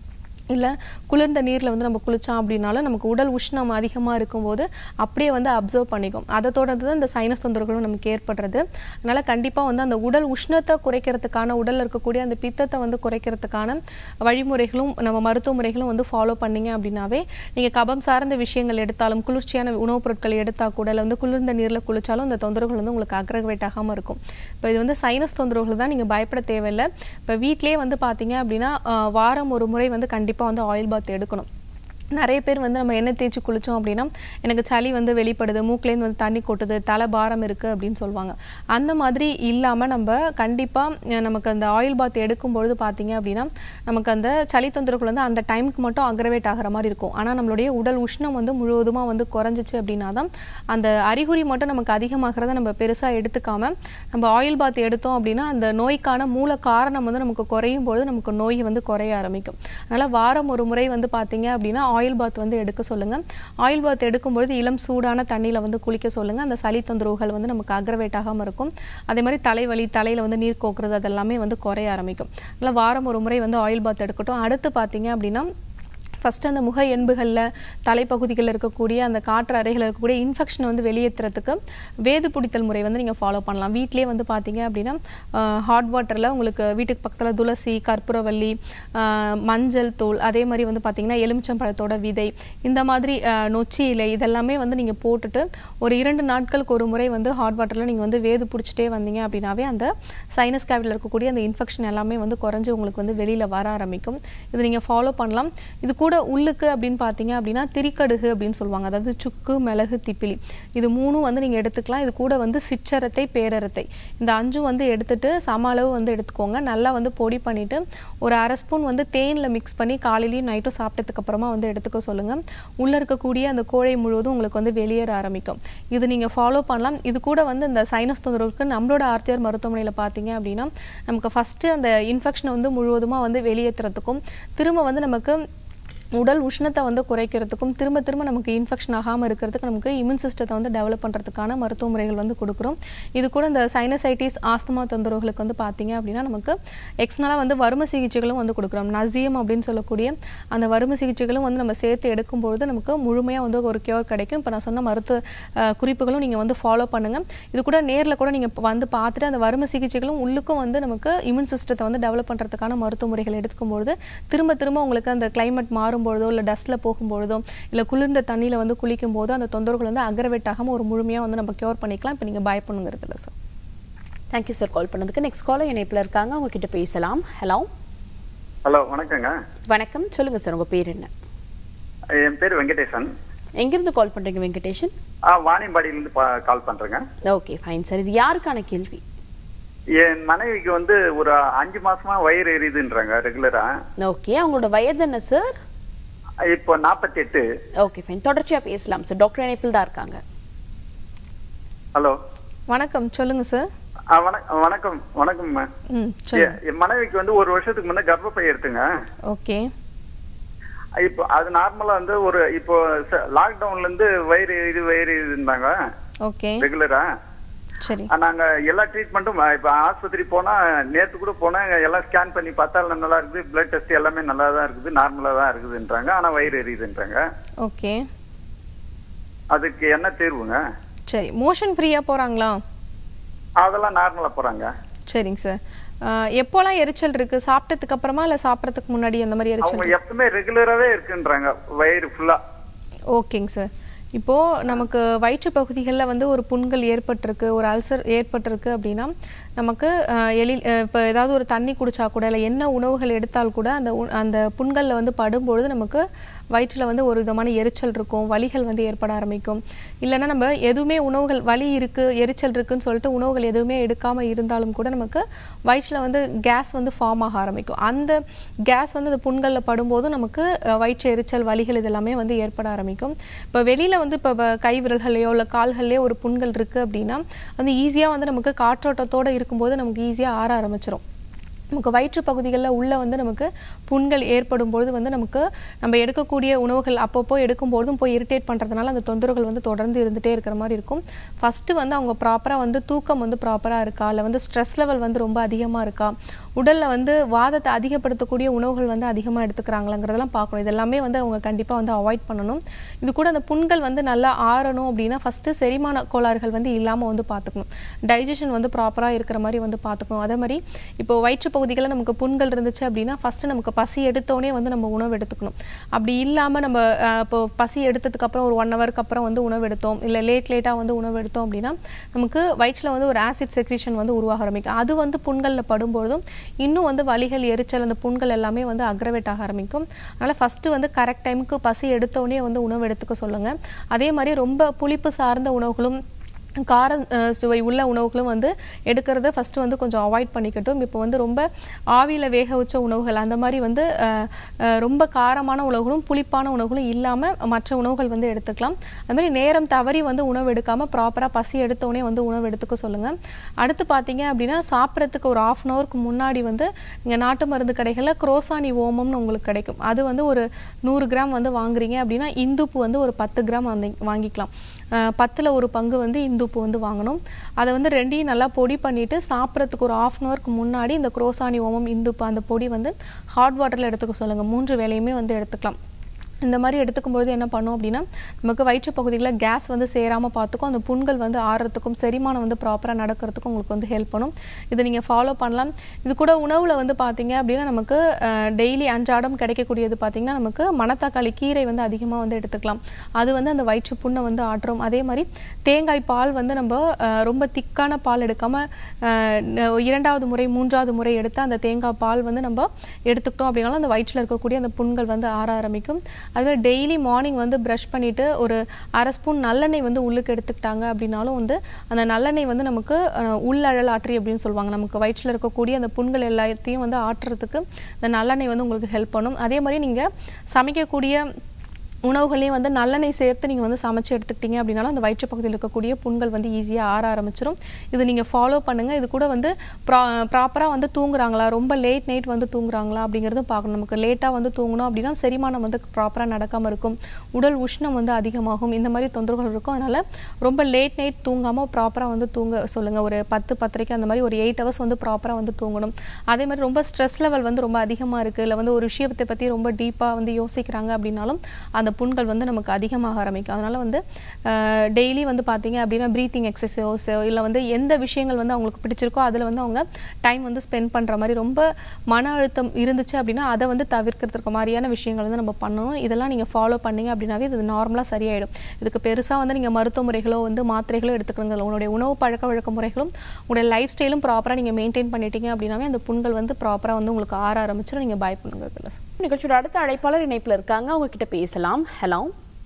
இல்லை குளிர்ந்த நீரில் வந்து நம்ம குளித்தோம் அப்படின்னாலும் நமக்கு உடல் உஷ்ணம் அதிகமாக இருக்கும்போது அப்படியே வந்து அப்சர்வ் பண்ணிக்கும் அதை தொடர்ந்து தான் இந்த சைனஸ் தொந்தரவுகளும் நமக்கு ஏற்படுறது அதனால் கண்டிப்பாக வந்து அந்த உடல் உஷ்ணத்தை குறைக்கிறதுக்கான உடலில் இருக்கக்கூடிய அந்த பித்தத்தை வந்து குறைக்கிறதுக்கான வழிமுறைகளும் நம்ம மருத்துவ முறைகளும் வந்து ஃபாலோ பண்ணீங்க அப்படின்னாவே நீங்கள் கபம் சார்ந்த விஷயங்கள் எடுத்தாலும் குளிர்ச்சியான உணவுப் பொருட்கள் எடுத்தால் கூட இல்லை வந்து குளிர்ந்த நீரில் குளிச்சாலும் இந்த தொந்தரவுகள் வந்து உங்களுக்கு அக்ரவேட் ஆகாமல் இருக்கும் இப்போ இது வந்து சைனஸ் தொந்தரவுகள் தான் நீங்கள் பயப்பட தேவையில்லை இப்போ வீட்டிலேயே வந்து பார்த்தீங்க அப்படின்னா ஆஹ், வாரம் ஒரு முறை வந்து கண்டிப்பாக வந்து ஆயில் பாத் எடுக்கணும் நிறைய பேர் வந்து நம்ம எண்ணெய் தேய்ச்சி குளித்தோம் அப்படின்னா எனக்கு சளி வந்து வெளிப்படுது மூக்குலேருந்து வந்து தண்ணி கொட்டுது தலை பாரம் இருக்குது அப்படின்னு சொல்லுவாங்க அந்த மாதிரி இல்லாமல் நம்ம கண்டிப்பாக நமக்கு அந்த ஆயில் பாத் எடுக்கும் பொழுது பார்த்தீங்க அப்படின்னா நமக்கு அந்த சளி தொந்தரவுகள் வந்து அந்த டைமுக்கு மட்டும் அக்ரவேட் ஆகிற மாதிரி இருக்கும் ஆனால் நம்மளுடைய உடல் உஷ்ணம் வந்து முழுவதுமாக வந்து குறைஞ்சிச்சு அப்படின்னா தான் அந்த அறிகுறி மட்டும் நமக்கு அதிகமாகிறத நம்ம பெருசாக எடுத்துக்காம நம்ம ஆயில் பாத் எடுத்தோம் அப்படின்னா அந்த நோய்க்கான மூல காரணம் வந்து நமக்கு குறையும் பொழுது நமக்கு நோய் வந்து குறைய ஆரம்பிக்கும் அதனால் வாரம் ஒரு முறை வந்து பார்த்தீங்க அப்படின்னா ஆயில் பாத் வந்து எடுக்க சொல்லுங்கள் ஆயில் பாத் எடுக்கும்பொழுது இளம் சூடான தண்ணியில் வந்து குளிக்க சொல்லுங்கள் அந்த சளி தொந்தரவுகள் வந்து நமக்கு அக்ரவேட் ஆகாமல் இருக்கும் அதே மாதிரி தலைவலி தலையில் வந்து நீர் கோக்குறது அதெல்லாமே வந்து குறைய ஆரம்பிக்கும் அதனால் வாரம் ஒரு முறை வந்து ஆயில் பாத் எடுக்கட்டும் அடுத்து பார்த்தீங்க அப்படின்னா ஃபஸ்ட்டு அந்த முக எண்புகளில் தலைப்பகுதிகளில் இருக்கக்கூடிய அந்த காற்று அறைகளில் இருக்கக்கூடிய இன்ஃபெக்ஷனை வந்து வெளியேற்றுறதுக்கு வேது பிடித்தல் முறை வந்து நீங்கள் ஃபாலோ பண்ணலாம் வீட்டிலேயே வந்து பார்த்தீங்க அப்படின்னா ஹாட் வாட்டரில் உங்களுக்கு வீட்டுக்கு பக்கத்தில் துளசி கற்பூரவள்ளி ஆஹ், மஞ்சள் தூள் அதே மாதிரி வந்து பார்த்தீங்கன்னா எலுமிச்சம்பழத்தோட விதை இந்த மாதிரி ஆஹ், நொச்சி இலை இதெல்லாமே வந்து நீங்கள் போட்டுட்டு ஒரு இரண்டு நாட்களுக்கு ஒரு முறை வந்து ஹாட் வாட்டரில் நீங்கள் வந்து வேது பிடிச்சிட்டே வந்தீங்க அப்படின்னாவே அந்த சைனஸ் கேவிட்டில் இருக்கக்கூடிய அந்த இன்ஃபெக்ஷன் எல்லாமே வந்து குறைஞ்சு உங்களுக்கு வந்து வெளியில் வர ஆரம்பிக்கும் இது நீங்கள் ஃபாலோ பண்ணலாம் இது கூட உள்ளுக்கு அப்படின்னு பார்த்தீங்க அப்படின்னா திரிக்கடுகு அப்படின்னு சொல்லுவாங்க அதாவது சுக்கு மிளகு திப்பிலி இது மூணும் வந்து நீங்கள் எடுத்துக்கலாம் இது கூட வந்து சிற்றரத்தை பேரரத்தை இந்த அஞ்சும் வந்து எடுத்துட்டு சம அளவு வந்து எடுத்துக்கோங்க நல்லா வந்து பொடி பண்ணிட்டு ஒரு அரை ஸ்பூன் வந்து தேனில் மிக்ஸ் பண்ணி காலையிலையும் நைட்டும் சாப்பிட்டதுக்கு அப்புறமா வந்து எடுத்துக்க சொல்லுங்கள் உள்ளே இருக்கக்கூடிய அந்த கோழை முழுவதும் உங்களுக்கு வந்து வெளியேற ஆரம்பிக்கும் இது நீங்கள் ஃபாலோ பண்ணலாம் இது கூட வந்து இந்த சைனஸ் தொந்தரவுக்கு நம்மளோட ஆர்த்தியார் மருத்துவமனையில் பார்த்தீங்க அப்படின்னா நமக்கு ஃபஸ்ட்டு அந்த இன்ஃபெக்ஷனை வந்து முழுவதுமாக வந்து வெளியேற்றுறதுக்கும் திரும்ப வந்து நமக்கு உடல் உஷ்ணத்தை வந்து குறைக்கிறதுக்கும் திரும்ப திரும்ப நமக்கு இன்ஃபெக்ஷன் ஆகாமல் இருக்கிறதுக்கு நமக்கு இம்யூன் சிஸ்டத்தை வந்து டெவலப் பண்ணுறதுக்கான மருத்துவ முறைகள் வந்து கொடுக்குறோம் இது கூட இந்த சைனசைட்டிஸ் ஆஸ்துமா தொந்தரவுகளுக்கு வந்து பார்த்தீங்க அப்படின்னா நமக்கு எக்ஸ்னலாக வந்து வறுமை சிகிச்சைகளும் வந்து கொடுக்குறோம் நசியம் அப்படின்னு சொல்லக்கூடிய அந்த வறுமை சிகிச்சைகளும் வந்து நம்ம சேர்த்து எடுக்கும்பொழுது நமக்கு முழுமையாக வந்து ஒரு கியூர் கிடைக்கும் இப்போ நான் சொன்ன மருத்துவ அஹ், குறிப்புகளும் நீங்கள் வந்து ஃபாலோ பண்ணுங்கள் இது கூட நேரில் கூட நீங்கள் வந்து பார்த்துட்டு அந்த வறுமை சிகிச்சைகளும் உள்ளுக்கும் வந்து நமக்கு இம்யூன் சிஸ்டத்தை வந்து டெவலப் பண்ணுறதுக்கான மருத்துவ முறைகள் எடுக்கும்பொழுது திரும்ப திரும்ப உங்களுக்கு அந்த climate மாறும்பொழுதோ இல்லை டஸ்ட்டில் போகும்பொழுதோ இல்லை குளிர்ந்த தண்ணியில் வந்து குளிக்கும் போது அந்த தொந்தரவுகள் வந்து அக்ரவேட் ஆகாமல் ஒரு முழுமையாக வந்து நம்ம க்யூர் பண்ணிக்கலாம் இப்போ நீங்கள் பயப்படணுங்கிறது இல்லை சார் தேங்க்யூ சார் கால் பண்ணதுக்கு நெக்ஸ்ட் காலர் இணைப்பில் இருக்காங்க அவங்க கிட்ட பேசலாம் ஹலோ ஹலோ வணக்கங்க வணக்கம் சொல்லுங்க சார் உங்க பேர் என்ன என் பேர் வெங்கடேசன் எங்கிருந்து கால் பண்றீங்க வெங்கடேஷன் ஆ வாணியம்பாடியிலேருந்து கால் பண்றேங்க ஓகே ஃபைன் சார் இது யாருக்கான கேள்வி என் மனைவிக்கு வந்து ஒரு அஞ்சு மாசமா வயிறு எரியுதுன்றாங்க ரெகுலரா ஓகே அவங்களோட வயது என்ன சார் இப்போ நாற்பத்தி எட்டு ஓகே ஃபைன் தொடர்ச்சியா பேசலாம் சார் டாக்டர் இணைப்பில் தான் இருக்காங்க ஹலோ வணக்கம் சொல்லுங்கள் சார் வணக்கம் வணக்கம் வணக்கம் ம் சொல்லுங்கள் என் மனைவிக்கு வந்து ஒரு வருஷத்துக்கு முன்ன கர்ப்பப்பை எடுத்துங்க ஓகே இப்போ அது நார்மலா வந்து ஒரு இப்போ லாக்டவுன்ல இருந்து வயிறு இது வயிறு இருந்தாங்க ஓகே ரெகுலரா சரி நாங்க எல்லா ட்ரீட்மெண்ட்டும் இப்ப ஆஸ்பத்திரி போனா நேத்து கூட போனா எல்லாம் ஸ்கேன் பண்ணி பார்த்தா எல்லாம் நல்லா இருக்குது பிளட் டெஸ்ட் எல்லாமே நல்லா தான் இருக்குது நார்மலா தான் இருக்குதுன்றாங்க ஆனா வயிறு எரியுதுன்றாங்க ஓகே அதுக்கு என்ன தீர்வுங்க சரி மோஷன் ஃப்ரீயாக போகிறாங்களா அதெல்லாம் நார்மலா போறாங்க சரிங்க சார் ஆஹ் எப்போலாம் எரிச்சல் இருக்குது சாப்பிட்டதுக்கு அப்புறமா இல்லை சாப்பிட்றதுக்கு முன்னாடி அந்த மாதிரி எரிச்சல் அவங்க எப்பவுமே ரெகுலராவே இருக்குன்றாங்க வயிறு ஃபுல்லா ஓகேங்க சார் இப்போது நமக்கு வயிற்று பகுதிகளில் வந்து ஒரு புண்கள் ஏற்பட்டிருக்கு ஒரு அல்சர் ஏற்பட்டிருக்கு அப்படின்னா நமக்கு ஆஹ், எளி இப்போ ஏதாவது ஒரு தண்ணி குடிச்சா கூட இல்லை என்ன உணவுகள் எடுத்தால் கூட அந்த உ- அந்த புண்களில் வந்து படும்பொழுது நமக்கு வயிற்றில் வந்து ஒரு விதமான எரிச்சல் இருக்கும் வலிகள் வந்து ஏற்பட ஆரம்பிக்கும் இல்லைன்னா நம்ம எதுவுமே உணவுகள் வலி இருக்குது எரிச்சல் இருக்குன்னு சொல்லிட்டு உணவுகள் எதுவுமே எடுக்காமல் இருந்தாலும் கூட நமக்கு வயிற்றில் வந்து கேஸ் வந்து ஃபார்ம் ஆக ஆரம்பிக்கும் அந்த கேஸ் வந்து அந்த புண்களில் படும்போது நமக்கு அஹ், வயிற்று எரிச்சல் வலிகள் இதெல்லாமே வந்து ஏற்பட ஆரம்பிக்கும் இப்போ வெளியில் வந்து இப்போ கை விரல்கள்லையோ இல்லை கால்கள்லையோ ஒரு புண்கள் இருக்குது அப்படின்னா வந்து ஈஸியாக வந்து நமக்கு காற்றோட்டத்தோடு இருக்கும்போது நமக்கு ஈஸியாக ஆற ஆரம்பிச்சிரும் நமக்கு வயிற்று பகுதிகளில் உள்ள வந்து நமக்கு புண்கள் ஏற்படும் பொழுது வந்து நமக்கு நம்ம எடுக்கக்கூடிய உணவுகள் அப்பப்போ எடுக்கும்போதும் போய் இரிட்டேட் பண்ணுறதுனால அந்த தொந்தரவுகள் வந்து தொடர்ந்து இருந்துகிட்டே இருக்கிற மாதிரி இருக்கும் ஃபஸ்ட்டு வந்து அவங்க ப்ராப்பராக வந்து தூக்கம் வந்து ப்ராப்பராக இருக்கா இல்லை வந்து ஸ்ட்ரெஸ் லெவல் வந்து ரொம்ப அதிகமாக இருக்கா உடலில் வந்து வாதத்தை அதிகப்படுத்தக்கூடிய உணவுகள் வந்து அதிகமாக எடுத்துக்கிறாங்களாங்கிறதெல்லாம் பார்க்கணும் இதெல்லாமே வந்து அவங்க கண்டிப்பாக வந்து அவாய்ட் பண்ணணும் இது கூட அந்த புண்கள் வந்து நல்லா ஆறணும் அப்படின்னா ஃபஸ்ட்டு செரிமான கோளாறுகள் வந்து இல்லாமல் வந்து பார்த்துக்கணும் டைஜஷன் வந்து ப்ராப்பராக இருக்கிற மாதிரி வந்து பார்த்துக்கணும் அதே மாதிரி இப்போ வயிற்று பகுதிகளில் நமக்கு புண்கள் இருந்துச்சு அப்படின்னா ஃபஸ்ட்டு நமக்கு பசி எடுத்தோடனே வந்து நம்ம உணவு எடுத்துக்கணும் அப்படி இல்லாமல் நம்ம அஹ், இப்போ பசி எடுத்ததுக்கு அப்புறம் ஒரு ஒன் ஹவருக்கு அப்புறம் வந்து உணவு எடுத்தோம் இல்லை லேட் லேட்டாக வந்து உணவு எடுத்தோம் அப்படின்னா நமக்கு வயிற்றில் வந்து ஒரு ஆசிட் செக்ரீஷன் வந்து உருவாக ஆரம்பிக்கும் அது வந்து புண்களில் படும்பொழுதும் இன்னும் வந்து வலிகள் எரிச்சல் அந்த புண்கள் எல்லாமே வந்து அக்ரவேட் ஆக ஆரம்பிக்கும் அதனால் ஃபஸ்ட்டு வந்து கரெக்ட் டைமுக்கு பசி எடுத்தோடனே வந்து உணவு எடுத்துக்க சொல்லுங்கள் அதே மாதிரி ரொம்ப புளிப்பு சார்ந்த உணவுகளும் காரம் அஹ், சுவை உள்ள உணவுகளும் வந்து எடுக்கிறத ஃபஸ்ட்டு வந்து கொஞ்சம் அவாய்ட் பண்ணிக்கட்டும் இப்போ வந்து ரொம்ப ஆவியில் வேக வச்ச உணவுகள் அந்த மாதிரி வந்து அஹ், அஹ், ரொம்ப காரமான உணவுகளும் புளிப்பான உணவுகளும் இல்லாமல் மற்ற உணவுகள் வந்து எடுத்துக்கலாம் அது மாதிரி நேரம் தவறி வந்து உணவு எடுக்காமல் ப்ராப்பராக பசி எடுத்தோடனே வந்து உணவு எடுத்துக்க சொல்லுங்கள் அடுத்து பார்த்தீங்க அப்படின்னா சாப்பிட்றதுக்கு ஒரு ஆஃப் அன் ஹவருக்கு முன்னாடி வந்து இங்கே நாட்டு மருந்து கடைகளில் குரோசானி ஓமம்னு உங்களுக்கு கிடைக்கும் அது வந்து ஒரு நூறு கிராம் வந்து வாங்குறீங்க அப்படின்னா இந்துப்பு வந்து ஒரு பத்து கிராம் வந்து வாங்கிக்கலாம் அஹ் பத்துல ஒரு பங்கு வந்து இந்துப்பு வந்து வாங்கணும் அதை வந்து ரெண்டையும் நல்லா பொடி பண்ணிட்டு சாப்பிட்றதுக்கு ஒரு ஆஃப் அன் ஹவருக்கு முன்னாடி இந்த குரோசானி ஓமம் இந்துப்பு அந்த பொடி வந்து ஹாட் வாட்டரில் எடுத்துக்க சொல்லுங்க மூன்று வேளையுமே வந்து எடுத்துக்கலாம் இந்த மாதிரி எடுத்துக்கும்பொழுது என்ன பண்ணும் அப்படின்னா நமக்கு வயிற்று பகுதிகளில் கேஸ் வந்து சேராமல் பார்த்துக்கும் அந்த புண்கள் வந்து ஆறுறதுக்கும் செரிமானம் வந்து ப்ராப்பராக நடக்கிறதுக்கும் உங்களுக்கு வந்து ஹெல்ப் பண்ணும் இதை நீங்கள் ஃபாலோ பண்ணலாம் இது கூட உணவில் வந்து பார்த்தீங்க அப்படின்னா நமக்கு டெய்லி அன்றாடம் கிடைக்கக்கூடியது பார்த்தீங்கன்னா நமக்கு மணத்தக்காளி கீரை வந்து அதிகமாக வந்து எடுத்துக்கலாம் அது வந்து அந்த வயிற்று புண்ணை வந்து ஆற்றும் அதே மாதிரி தேங்காய் பால் வந்து நம்ம அஹ், ரொம்ப திக்கான பால் எடுக்காமல் இரண்டாவது முறை மூன்றாவது முறை எடுத்து அந்த தேங்காய் பால் வந்து நம்ம எடுத்துக்கிட்டோம் அப்படின்னாலும் அந்த வயிற்றில் இருக்கக்கூடிய அந்த புண்கள் வந்து ஆற ஆரம்பிக்கும் அதுவே டெய்லி மார்னிங் வந்து ப்ரஷ் பண்ணிட்டு ஒரு அரை ஸ்பூன் நல்லெண்ணெய் வந்து உள்ளுக்கு எடுத்துக்கிட்டாங்க அப்படின்னாலும் வந்து அந்த நல்லெண்ணெய் வந்து நமக்கு அஹ், உள்ளழல் ஆற்றி அப்படின்னு சொல்லுவாங்க நமக்கு வயிற்றில் இருக்கக்கூடிய அந்த புண்கள் எல்லாத்தையும் வந்து ஆற்றுறதுக்கு இந்த நல்லெண்ணெய் வந்து உங்களுக்கு ஹெல்ப் பண்ணும் அதே மாதிரி நீங்கள் சமைக்கக்கூடிய உணவுகளையும் வந்து நல்லெண்ணெய் சேர்த்து நீங்கள் வந்து சமைச்சு எடுத்துக்கிட்டீங்க அப்படின்னாலும் அந்த வயிற்று பகுதியில் இருக்கக்கூடிய புண்கள் வந்து ஈஸியாக ஆற ஆரம்பிச்சிடும் இது நீங்கள் ஃபாலோ பண்ணுங்கள் இது கூட வந்து ப்ரா ப்ராப்பராக வந்து தூங்குறாங்களா ரொம்ப லேட் நைட் வந்து தூங்குறாங்களா அப்படிங்கிறதும் பார்க்கணும் நமக்கு லேட்டாக வந்து தூங்கணும் அப்படின்னா செரிமானம் வந்து ப்ராப்பராக நடக்காமல் இருக்கும் உடல் உஷ்ணம் வந்து அதிகமாகும் இந்த மாதிரி தொந்தரவுகள் இருக்கும் அதனால் ரொம்ப லேட் நைட் தூங்காமல் ப்ராப்பராக வந்து தூங்க சொல்லுங்கள் ஒரு பத்து பத்தரைக்கு அந்த மாதிரி ஒரு எயிட் ஹவர்ஸ் வந்து ப்ராப்பராக வந்து தூங்கணும் அதே மாதிரி ரொம்ப ஸ்ட்ரெஸ் லெவல் வந்து ரொம்ப அதிகமாக இருக்குது இல்லை வந்து ஒரு விஷயத்தை பற்றி ரொம்ப டீப்பாக வந்து யோசிக்கிறாங்க அப்படின்னாலும் அந்த புண்கள் வந்து நமக்கு அதிகமாக ஆரம்பிக்கும் அதனால் வந்து டெய்லி வந்து பார்த்தீங்க அப்படின்னா ப்ரீத்திங் எக்ஸசைஸோ இல்லை வந்து எந்த விஷயங்கள் வந்து அவங்களுக்கு பிடிச்சிருக்கோ அதில் வந்து அவங்க டைம் வந்து ஸ்பெண்ட் பண்ணுற மாதிரி ரொம்ப மன அழுத்தம் இருந்துச்சு அப்படின்னா அதை வந்து தவிர்க்கிறதுக்கு மாதிரியான விஷயங்கள் வந்து நம்ம பண்ணணும் இதெல்லாம் நீங்கள் ஃபாலோ பண்ணீங்க அப்படின்னாவே இது நார்மலாக சரியாயிடும் இதுக்கு பெருசாக வந்து நீங்கள் மருத்துவ முறைகளோ வந்து மாத்திரைகளோ எடுத்துக்கணுங்க உங்களுடைய உணவு பழக்க வழக்க முறைகளும் உங்களுடைய லைஃப் ஸ்டைலும் ப்ராப்பராக நீங்கள் மெயின்டைன் பண்ணிட்டீங்க அப்படின்னாவே அந்த புண்கள் வந்து ப்ராப்பராக வந்து உங்களுக்கு ஆற ஆரம்பிச்சிடும் நீங்கள் பயப்படுங்க இதில் நிகழ்ச்சியோட அடுத்த அழைப்பாளர் இணைப்புல இருக்காங்க அவங்க கிட்ட பேசலாம் ஹலோ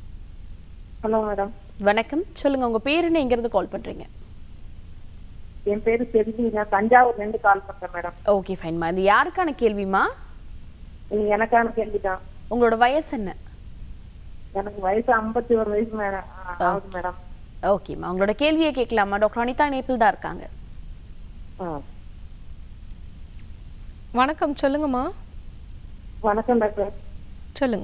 ஹலோ மேடம் வணக்கம் சொல்லுங்க உங்க பேர் என்ன எங்க இருந்து கால் பண்றீங்க என் பேரு செல்வி நான் தஞ்சாவூர்ல இருந்து கால் பண்றேன் மேடம் ஓகே ஃபைன்மா இது யாருக்கான கேள்விமா இது எனக்கான கேள்விதான் உங்களோட வயசு என்ன எனக்கு வயசு ஐம்பத்தி ஒரு வயசு மேடம் ஆகுது மேடம் ஓகேம்மா உங்களோட கேள்வியை கேட்கலாமா டாக்டர் அனிதா இணைப்பில் தான் இருக்காங்க ஆ. வணக்கம் சொல்லுங்கம்மா வணக்கம் டாக்டர் சொல்லுங்க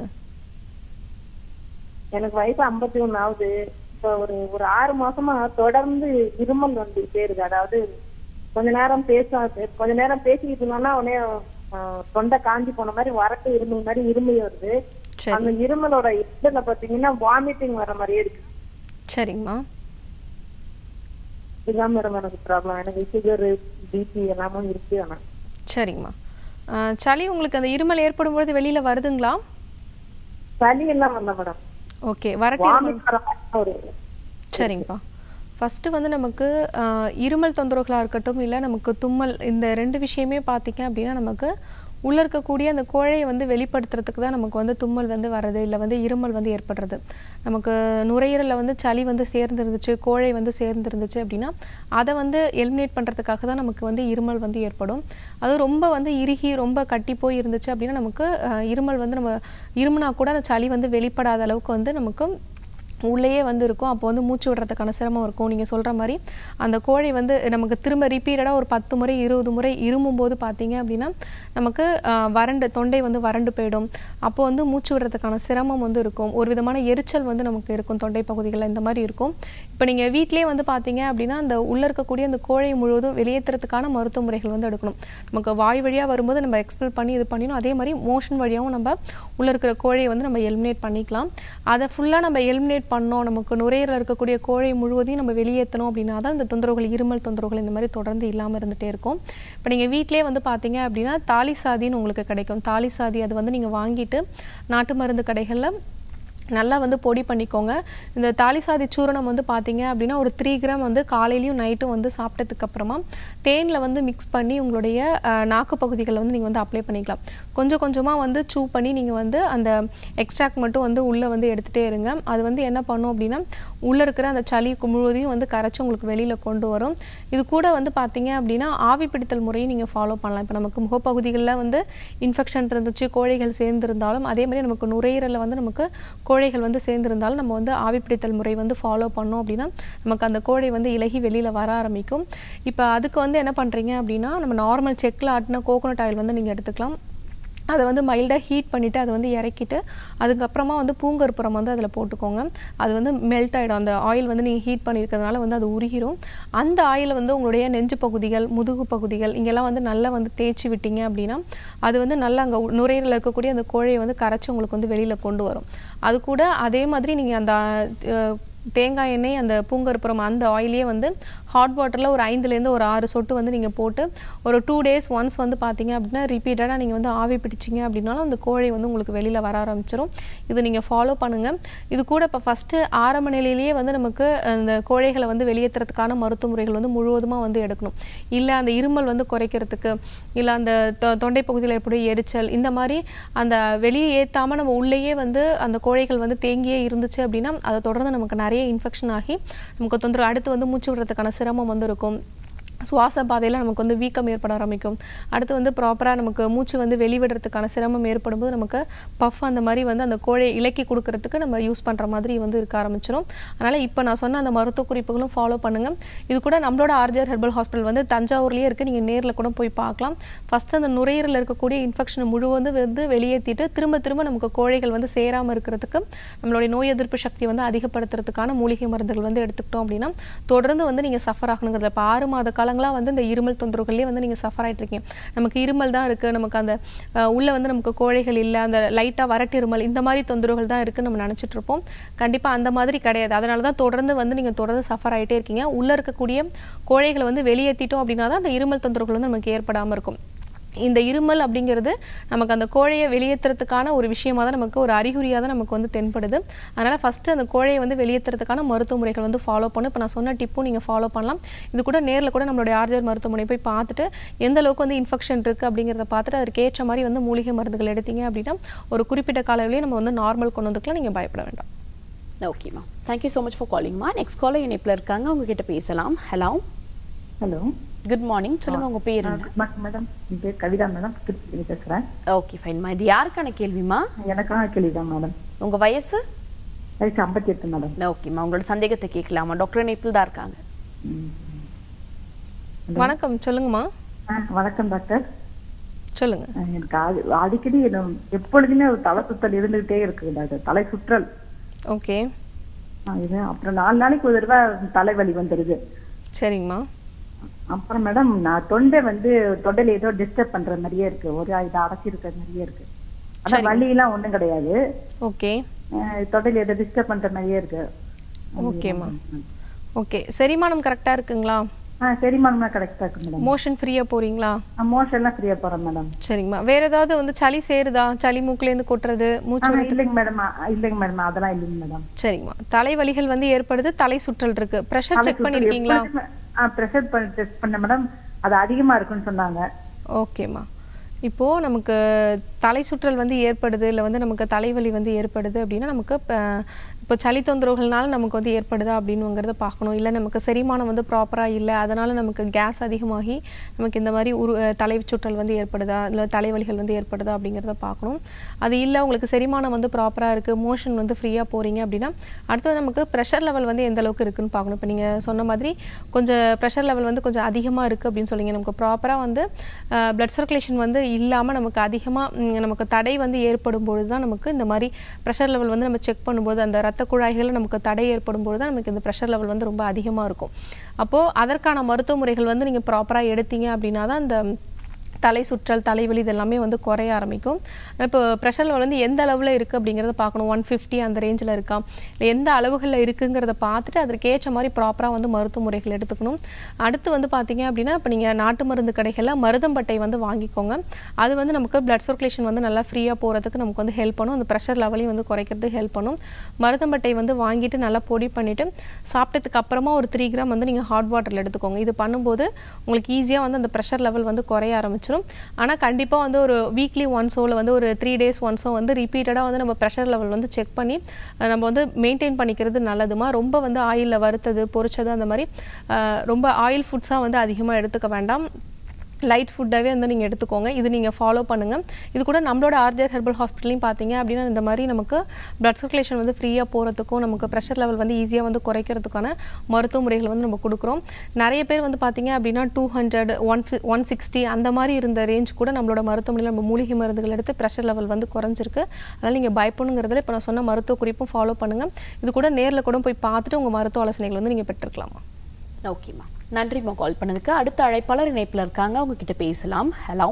எனக்கு வயசு ஐம்பத்தி ஒண்ணு ஆகுது இப்போ ஒரு ஒரு ஆறு மாசமா தொடர்ந்து இருமல் வந்துட்டே இருக்கு அதாவது கொஞ்ச நேரம் பேச கொஞ்ச நேரம் பேசிக்கிட்டு இருந்தோம்னா உடனே ஆ, தொண்டை காஞ்சி போன மாதிரி வரட்டு இருமல் மாதிரி இருமல் வருது சரி அந்த இருமலோட இதுல பாத்தீங்கன்னா வாமிட்டிங் வர மாதிரியே இருக்கு சரிங்கம்மா இதுதான் மேடம் எனக்கு ப்ராப்ளம் எனக்கு சுகர் பிபி எல்லாமே இருக்கு ஆனா சரிங்கம்மா ஆ, சளி உங்களுக்கு அந்த இருமல் ஏற்படும் பொழுது வெளியில வருதுங்களா சளி எல்லாம் வரல மேடம் ஓகே வரட்டு இருமல் வாமிட் வர மாதிரி ஒரு சரிங்கப்பா ஃபஸ்ட்டு வந்து நமக்கு ஆஹ், இருமல் தொந்தரவுகளாக இருக்கட்டும் இல்லை நமக்கு தும்மல் இந்த ரெண்டு விஷயமே பார்த்தீங்க அப்படின்னா நமக்கு உள்ளே இருக்கக்கூடிய அந்த கோழையை வந்து வெளிப்படுத்துறதுக்கு தான் நமக்கு வந்து தும்மல் வந்து வர்றது இல்லை வந்து இருமல் வந்து ஏற்படுறது நமக்கு நுரையீரலில் வந்து சளி வந்து சேர்ந்துருந்துச்சு கோழை வந்து சேர்ந்துருந்துச்சு அப்படின்னா அதை வந்து எலிமினேட் பண்ணுறதுக்காக தான் நமக்கு வந்து இருமல் வந்து ஏற்படும் அது ரொம்ப வந்து இறுகி ரொம்ப கட்டி போய் இருந்துச்சு அப்படின்னா நமக்கு ஆஹ், இருமல் வந்து நம்ம இருமுனா கூட அந்த சளி வந்து வெளிப்படாத அளவுக்கு வந்து நமக்கு உள்ளேயே வந்து இருக்கும் அப்போ வந்து மூச்சு விடுறதுக்கான சிரமம் இருக்கும் நீங்கள் சொல்கிற மாதிரி அந்த கோழை வந்து நமக்கு திரும்ப ரிப்பீட்டடாக ஒரு பத்து முறை இருபது முறை இருமும் போது பார்த்தீங்க அப்படின்னா நமக்கு ஆஹ், வறண்டு தொண்டை வந்து வறண்டு போயிடும் அப்போ வந்து மூச்சு விடுறதுக்கான சிரமம் வந்து இருக்கும் ஒரு விதமான எரிச்சல் வந்து நமக்கு இருக்கும் தொண்டை பகுதிகளில் இந்த மாதிரி இருக்கும் இப்போ நீங்கள் வீட்டிலேயே வந்து பார்த்தீங்க அப்படின்னா அந்த உள்ளே இருக்கக்கூடிய அந்த கோழை முழுவதும் வெளியேற்றுறதுக்கான மருத்துவ முறைகள் வந்து எடுக்கணும் நமக்கு வாய் வழியாக வரும்போது நம்ம எக்ஸ்பெல் பண்ணி இது பண்ணிடணும் அதே மாதிரி மோஷன் வழியாகவும் நம்ம உள்ளே இருக்கிற கோழையை வந்து நம்ம எலிமினேட் பண்ணிக்கலாம் அதை ஃபுல்லாக நம்ம எலிமினேட் பண்ணோம் நமக்கு நுரையீரலில் இருக்கக்கூடிய கோழை முழுவதையும் நம்ம வெளியேற்றணும் அப்படின்னா தான் இந்த தொந்தரவுகள் இருமல் தொந்தரவுகள் இந்த மாதிரி தொடர்ந்து இல்லாமல் இருந்துகிட்டே இருக்கும் இப்போ நீங்கள் வீட்டிலே வந்து பார்த்தீங்க அப்படின்னா தாலி சாதின்னு உங்களுக்கு கிடைக்கும் தாலி சாதி அது வந்து நீங்கள் வாங்கிட்டு நாட்டு மருந்து கடைகளில் நல்லா வந்து பொடி பண்ணிக்கோங்க இந்த தாலி சாதி சூரணம் வந்து பார்த்தீங்க அப்படின்னா ஒரு த்ரீ கிராம் வந்து காலையிலையும் நைட்டும் வந்து சாப்பிட்டதுக்கு அப்புறமா தேனில் வந்து மிக்ஸ் பண்ணி உங்களுடைய அஹ், நாக்கு பகுதிகளில் வந்து நீங்கள் வந்து அப்ளை பண்ணிக்கலாம் கொஞ்சம் கொஞ்சமாக வந்து சூ பண்ணி நீங்கள் வந்து அந்த எக்ஸ்ட்ராக்ட் மட்டும் வந்து உள்ளே வந்து எடுத்துகிட்டே இருங்க அது வந்து என்ன பண்ணும் அப்படின்னா உள்ளே இருக்கிற அந்த சளி முழுவதையும் வந்து கரைச்சி உங்களுக்கு வெளியில் கொண்டு வரும் இது கூட வந்து பார்த்தீங்க அப்படின்னா ஆவி பிடித்தல் முறையும் நீங்கள் ஃபாலோ பண்ணலாம் இப்போ நமக்கு முகப்பகுதிகளில் வந்து இன்ஃபெக்ஷன் இருந்துச்சு கோழைகள் சேர்ந்திருந்தாலும் அதே மாதிரி நமக்கு நுரையீரலில் வந்து நமக்கு கோழைகள் வந்து சேர்ந்திருந்தாலும் நம்ம வந்து ஆவி பிடித்தல் முறை வந்து ஃபாலோ பண்ணோம் அப்படின்னா நமக்கு அந்த கோழை வந்து இலகி வெளியில் வர ஆரம்பிக்கும் இப்போ அதுக்கு வந்து என்ன பண்ணுறீங்க அப்படின்னா நம்ம நார்மல் செக்கில் ஆட்டின கோகோனட் ஆயில் வந்து நீங்கள் எடுத்துக்கலாம் அதை வந்து மைல்டாக ஹீட் பண்ணிவிட்டு அதை வந்து இறக்கிட்டு அதுக்கப்புறமா வந்து பூங்கற்புறம் வந்து அதில் போட்டுக்கோங்க அது வந்து மெல்ட் ஆகிடும் அந்த ஆயில் வந்து நீங்கள் ஹீட் பண்ணியிருக்கிறதுனால வந்து அது உருகிரும் அந்த ஆயில் வந்து உங்களுடைய நெஞ்சு பகுதிகள் முதுகு பகுதிகள் இங்கெல்லாம் வந்து நல்லா வந்து தேய்ச்சி விட்டீங்க அப்படின்னா அது வந்து நல்லா அங்கே நுரையீரலில் இருக்கக்கூடிய அந்த கோழையை வந்து கரைச்சி உங்களுக்கு வந்து வெளியில் கொண்டு வரும் அது கூட அதே மாதிரி நீங்கள் அந்த அஹ், தேங்காய் எண்ணெய் அந்த பூங்கற்புறம் அந்த ஆயிலே வந்து ஹாட் வாட்டரில் ஒரு ஐந்துலேருந்து ஒரு ஆறு சொட்டு வந்து நீங்கள் போட்டு ஒரு டூ டேஸ் ஒன்ஸ் வந்து பார்த்தீங்க அப்படின்னா ரிப்பீட்டடாக நீங்கள் வந்து ஆவி பிடிச்சிங்க அப்படின்னாலும் அந்த கோழை வந்து உங்களுக்கு வெளியில் வர ஆரம்பிச்சிடும் இது நீங்கள் ஃபாலோ பண்ணுங்கள் இது கூட இப்போ ஃபஸ்ட்டு ஆரம்ப நிலையிலேயே வந்து நமக்கு அந்த கோழைகளை வந்து வெளியேற்றுறதுக்கான மருத்துவ முறைகள் வந்து முழுவதுமாக வந்து எடுக்கணும் இல்லை அந்த இருமல் வந்து குறைக்கிறதுக்கு இல்லை அந்த தொ- தொண்டை பகுதியில் ஏற்படும் எரிச்சல் இந்த மாதிரி அந்த வெளியே ஏற்றாமல் நம்ம உள்ளேயே வந்து அந்த கோழைகள் வந்து தேங்கியே இருந்துச்சு அப்படின்னா அதை தொடர்ந்து நமக்கு நிறைய இன்ஃபெக்ஷன் ஆகி நமக்கு தொந்தரவு அடுத்து வந்து மூச்சு விடுறதுக்கான சிரமம் வந்து இருக்கும் சுவாச பாதையில் நமக்கு வந்து வீக்கம் ஏற்பட ஆரம்பிக்கும் அடுத்து வந்து ப்ராப்பராக நமக்கு மூச்சு வந்து வெளிவிடுறதுக்கான சிரமம் ஏற்படும் போது நமக்கு பஃப் அந்த மாதிரி வந்து அந்த கோழை இலக்கி கொடுக்கறதுக்கு நம்ம யூஸ் பண்ணுற மாதிரி வந்து இருக்க ஆரம்பிச்சிடும் அதனால் இப்போ நான் சொன்ன அந்த மருத்துவ குறிப்புகளும் ஃபாலோ பண்ணுங்கள் இது கூட நம்மளோட ஆர்ஜர் ஹெர்பல் ஹாஸ்பிட்டல் வந்து தஞ்சாவூர்லேயே இருக்குது நீங்கள் நேரில் கூட போய் பார்க்கலாம் ஃபஸ்ட்டு அந்த நுரையீரலில் இருக்கக்கூடிய இன்ஃபெக்ஷனை முழுவதும் வந்து வெளியேற்றிட்டு திரும்ப திரும்ப நமக்கு கோழைகள் வந்து சேராமல் இருக்கிறதுக்கு நம்மளுடைய நோய் எதிர்ப்பு சக்தி வந்து அதிகப்படுத்துறதுக்கான மூலிகை மருந்துகள் வந்து எடுத்துக்கிட்டோம் அப்படின்னா தொடர்ந்து வந்து நீங்கள் சஃபர் ஆகணுங்கிறதுல இப்போ ஆறு மாத காலங்களாக வந்து இந்த இருமல் தொந்தரவுகள்லேயே வந்து நீங்கள் சஃபர் ஆயிட்டு இருக்கீங்க நமக்கு இருமல் தான் இருக்குது நமக்கு அந்த அஹ், உள்ள வந்து நமக்கு கோழைகள் இல்லை அந்த லைட்டாக வறட்டு இருமல் இந்த மாதிரி தொந்தரவுகள் தான் இருக்குன்னு நம்ம நினச்சிட்டு இருப்போம் கண்டிப்பாக அந்த மாதிரி கிடையாது அதனால தான் தொடர்ந்து வந்து நீங்கள் தொடர்ந்து சஃபர் ஆயிட்டே இருக்கீங்க உள்ளே இருக்கக்கூடிய கோழைகளை வந்து வெளியேற்றிட்டோம் அப்படின்னா தான் அந்த இருமல் தொந்தரவுகள் வந்து நமக்கு ஏற்படாமல் இருக்கும் இந்த இருமல் அப்படிங்கிறது நமக்கு அந்த கோழையை வெளியேற்றுறதுக்கான ஒரு விஷயமா தான் நமக்கு ஒரு அறிகுறியாக தான் நமக்கு வந்து தென்படுது அதனால் ஃபஸ்ட்டு அந்த கோழையை வந்து வெளியேற்றுறதுக்கான மருத்துவ முறைகள் வந்து ஃபாலோ பண்ணும் இப்போ நான் சொன்ன டிப்பும் நீங்கள் ஃபாலோ பண்ணலாம் இது கூட நேரில் கூட நம்மளுடைய ஆர்ஜர் மருத்துவமனை போய் பார்த்துட்டு எந்த அளவுக்கு வந்து இன்ஃபெக்ஷன் இருக்குது அப்படிங்கிறத பார்த்துட்டு அதற்கு ஏற்ற மாதிரி வந்து மூலிகை மருந்துகள் எடுத்தீங்க அப்படின்னா ஒரு குறிப்பிட்ட காலவிலேயே நம்ம வந்து நார்மல் கொண்டு வந்துக்கலாம் நீங்கள் பயப்பட வேண்டாம் ஓகேம்மா தேங்க்யூ ஸோ மச் ஃபார் காலிங்மா நெக்ஸ்ட் காலர் இணைப்பில் இருக்காங்க அவங்க கிட்ட பேசலாம் ஹலோ ஹலோ குட் மார்னிங் சொல்லுங்க உங்க பேர் என்ன மேடம் என் பேர் கவிதா மேடம் திருப்பதி பேசுறேன் ஓகே ஃபைன்மா இது யாருக்கான கேள்விமா எனக்கான கேள்விதான் மேடம் உங்க வயசு வயசு ஐம்பத்தி எட்டு மேடம் ஓகேம்மா உங்களோட சந்தேகத்தை கேட்கலாமா டாக்டர் இணைப்பில் தான் இருக்காங்க வணக்கம் சொல்லுங்கம்மா ஆ, வணக்கம் டாக்டர் சொல்லுங்கள் ஆ, எனக்கு அது அடிக்கடி எனக்கு எப்பொழுதுமே ஒரு தலை சுத்தல் இருந்துகிட்டே இருக்கு டாக்டர் தலை சுற்றல் ஓகே ஆ, இது அப்புறம் நாலு நாளைக்கு ஒரு தடவை தலைவலி வந்துடுது சரிங்கம்மா அப்புறம் மேடம் நான் தொண்டை வந்து தொண்டையில ஏதோ டிஸ்டர்ப் பண்ற மாதிரியே இருக்கு ஒரு இது அடைச்சி இருக்கிற மாதிரியே இருக்கு ஆனா வலி எல்லாம் ஒண்ணும் கிடையாது ஓகே அஹ் தொண்டையில ஏதோ டிஸ்டர்ப் பண்ற மாதிரியே இருக்கு ஓகேம்மா ஓகே செரிமானம் கரெக்டாக இருக்குங்களா ஆ செரிமானம்லாம் கரெக்டா இருக்கு மேடம் மோஷன் ஃப்ரீயாக போகிறீங்களா மோஷன் எல்லாம் ஃப்ரீயா போறேன் மேடம் சரிங்கம்மா வேற ஏதாவது வந்து சளி சேருதா சளி மூக்குலேருந்து கொட்டுறது மூச்சு ஆனா இல்லைங்க மேடம் இல்லைங்க மேடம் அதெல்லாம் இல்லைங்க மேடம் சரிங்கம்மா தலைவலிகள் வந்து ஏற்படுது தலை சுற்றல் இருக்கு ப்ரெஷர் செக் பண்ணிருக்கீங்களா ப்ரெஷர் பண்ணி டெஸ்ட் பண்ண மேடம் அது அதிகமா இருக்குன்னு சொன்னாங்க ஓகேம்மா இப்போ நமக்கு தலை சுற்றல் வந்து ஏற்படுது இல்லை வந்து நமக்கு தலைவலி வந்து ஏற்படுது அப்படின்னா நமக்கு அஹ், இப்போ சளி தொந்தரவுகள்னால நமக்கு வந்து ஏற்படுதா அப்படின்னுங்கிறத பார்க்கணும் இல்லை நமக்கு செரிமானம் வந்து ப்ராப்பராக இல்லை அதனால் நமக்கு கேஸ் அதிகமாகி நமக்கு இந்த மாதிரி உரு அஹ், தலை சுற்றல் வந்து ஏற்படுதா இல்லை தலைவலிகள் வந்து ஏற்படுதா அப்படிங்கிறத பார்க்கணும் அது இல்லை உங்களுக்கு செரிமானம் வந்து ப்ராப்பராக இருக்குது மோஷன் வந்து ஃப்ரீயாக போகிறீங்க அப்படின்னா அடுத்தது நமக்கு ப்ரெஷர் லெவல் வந்து எந்த அளவுக்கு இருக்குன்னு பார்க்கணும் இப்போ நீங்கள் சொன்ன மாதிரி கொஞ்சம் ப்ரெஷர் லெவல் வந்து கொஞ்சம் அதிகமாக இருக்குது அப்படின்னு சொல்லிங்க நமக்கு ப்ராப்பராக வந்து பிளட் சர்க்குலேஷன் வந்து இல்லாமல் நமக்கு அதிகமாக நமக்கு தடை வந்து ஏற்படும் பொழுது தான் நமக்கு இந்த மாதிரி ப்ரெஷர் லெவல் வந்து நம்ம செக் பண்ணும்போது அந்த ரத்த குழாய்களில் நமக்கு தடை ஏற்படும் பொழுது தான் நமக்கு இந்த ப்ரெஷர் லெவல் வந்து ரொம்ப அதிகமாக இருக்கும் அப்போது அதற்கான மருத்துவ முறைகள் வந்து நீங்கள் ப்ராப்பராக எடுத்தீங்க அப்படின்னா தான் அந்த தலை சுற்றல் தலைவலி இதெல்லாமே வந்து குறைய ஆரம்பிக்கும் இப்போ ப்ரெஷர் லெவல் வந்து எந்த அளவில் இருக்குது அப்படிங்கிறத பார்க்கணும் ஒன் ஃபிஃப்டி அந்த ரேஞ்சில் இருக்கா இல்லை எந்த அளவுகளில் இருக்குங்கிறத பார்த்துட்டு அதற்கு ஏற்ற மாதிரி ப்ராப்பராக வந்து மருத்துவ முறைகள் எடுத்துக்கணும் அடுத்து வந்து பார்த்தீங்க அப்படின்னா இப்போ நீங்கள் நாட்டு மருந்து கடைகளில் மருதம்பட்டை வந்து வாங்கிக்கோங்க அது வந்து நமக்கு பிளட் சர்க்குலேஷன் வந்து நல்லா ஃப்ரீயாக போகிறதுக்கு நமக்கு வந்து ஹெல்ப் பண்ணும் அந்த ப்ரெஷர் லெவலையும் வந்து குறைக்கிறதுக்கு ஹெல்ப் பண்ணும் மருதம்பட்டை வந்து வாங்கிட்டு நல்லா பொடி பண்ணிவிட்டு சாப்பிட்டதுக்கு அப்புறமா ஒரு த்ரீ கிராம் வந்து நீங்கள் ஹாட் வாட்டரில் எடுத்துக்கோங்க இது பண்ணும்போது உங்களுக்கு ஈஸியாக வந்து அந்த ப்ரெஷர் லெவல் வந்து குறைய ஆரம்பிச்சிடும் ஆனால் கண்டிப்பாக வந்து ஒரு வீக்லி ஒன்ஸோ இல்லை வந்து ஒரு த்ரீ டேஸ் ஒன்ஸோ வந்து ரிப்பீட்டடாக வந்து நம்ம ப்ரெஷர் லெவல் வந்து செக் பண்ணி அஹ் நம்ம வந்து மெயின்டைன் பண்ணிக்கிறது நல்லதுமா ரொம்ப வந்து ஆயிலில் வறுத்தது பொரிச்சது அந்த மாதிரி அஹ் ரொம்ப ஆயில் ஃபுட்ஸாக வந்து அதிகமாக எடுத்துக்க வேண்டாம் லைட் ஃபுட்டாகவே வந்து நீங்கள் எடுத்துக்கோங்க இது நீங்கள் ஃபாலோ பண்ணுங்கள் இது கூட நம்மளோட ஆர்ஜர் ஹெர்பல் ஹாஸ்பிட்டலையும் பார்த்தீங்க அப்படின்னா இந்த மாதிரி நமக்கு பிளட் சர்க்குலேஷன் வந்து ஃப்ரீயாக போகிறதுக்கும் நமக்கு ப்ரெஷர் லெவல் வந்து ஈஸியாக வந்து குறைக்கிறதுக்கான மருத்துவ முறைகள் வந்து நம்ம கொடுக்குறோம் நிறைய பேர் வந்து பார்த்தீங்க அப்படின்னா two hundred one one sixty அந்த மாதிரி இருந்த ரேஞ்ச் கூட நம்மளோட மருத்துவமனையில் நம்ம மூலிகை மருந்துகள் எடுத்து ப்ரெஷர் லெவல் வந்து குறைஞ்சிருக்கு அதனால் நீங்கள் பயப்படணுங்கிறதுல இப்போ நான் சொன்ன மருத்துவ குறிப்பும் ஃபாலோ பண்ணுங்கள் இது கூட நேரில் கூட போய் பார்த்துட்டு உங்கள் மருத்துவ ஆலோசனைகள் வந்து நீங்கள் பெற்றுக்கலாமா ஓகேம்மா நன்றிம்மா கால் பண்ணதுக்கு அடுத்த அழைப்பாளர் இணைப்பில் இருக்காங்க அவங்க கிட்ட பேசலாம் ஹலோ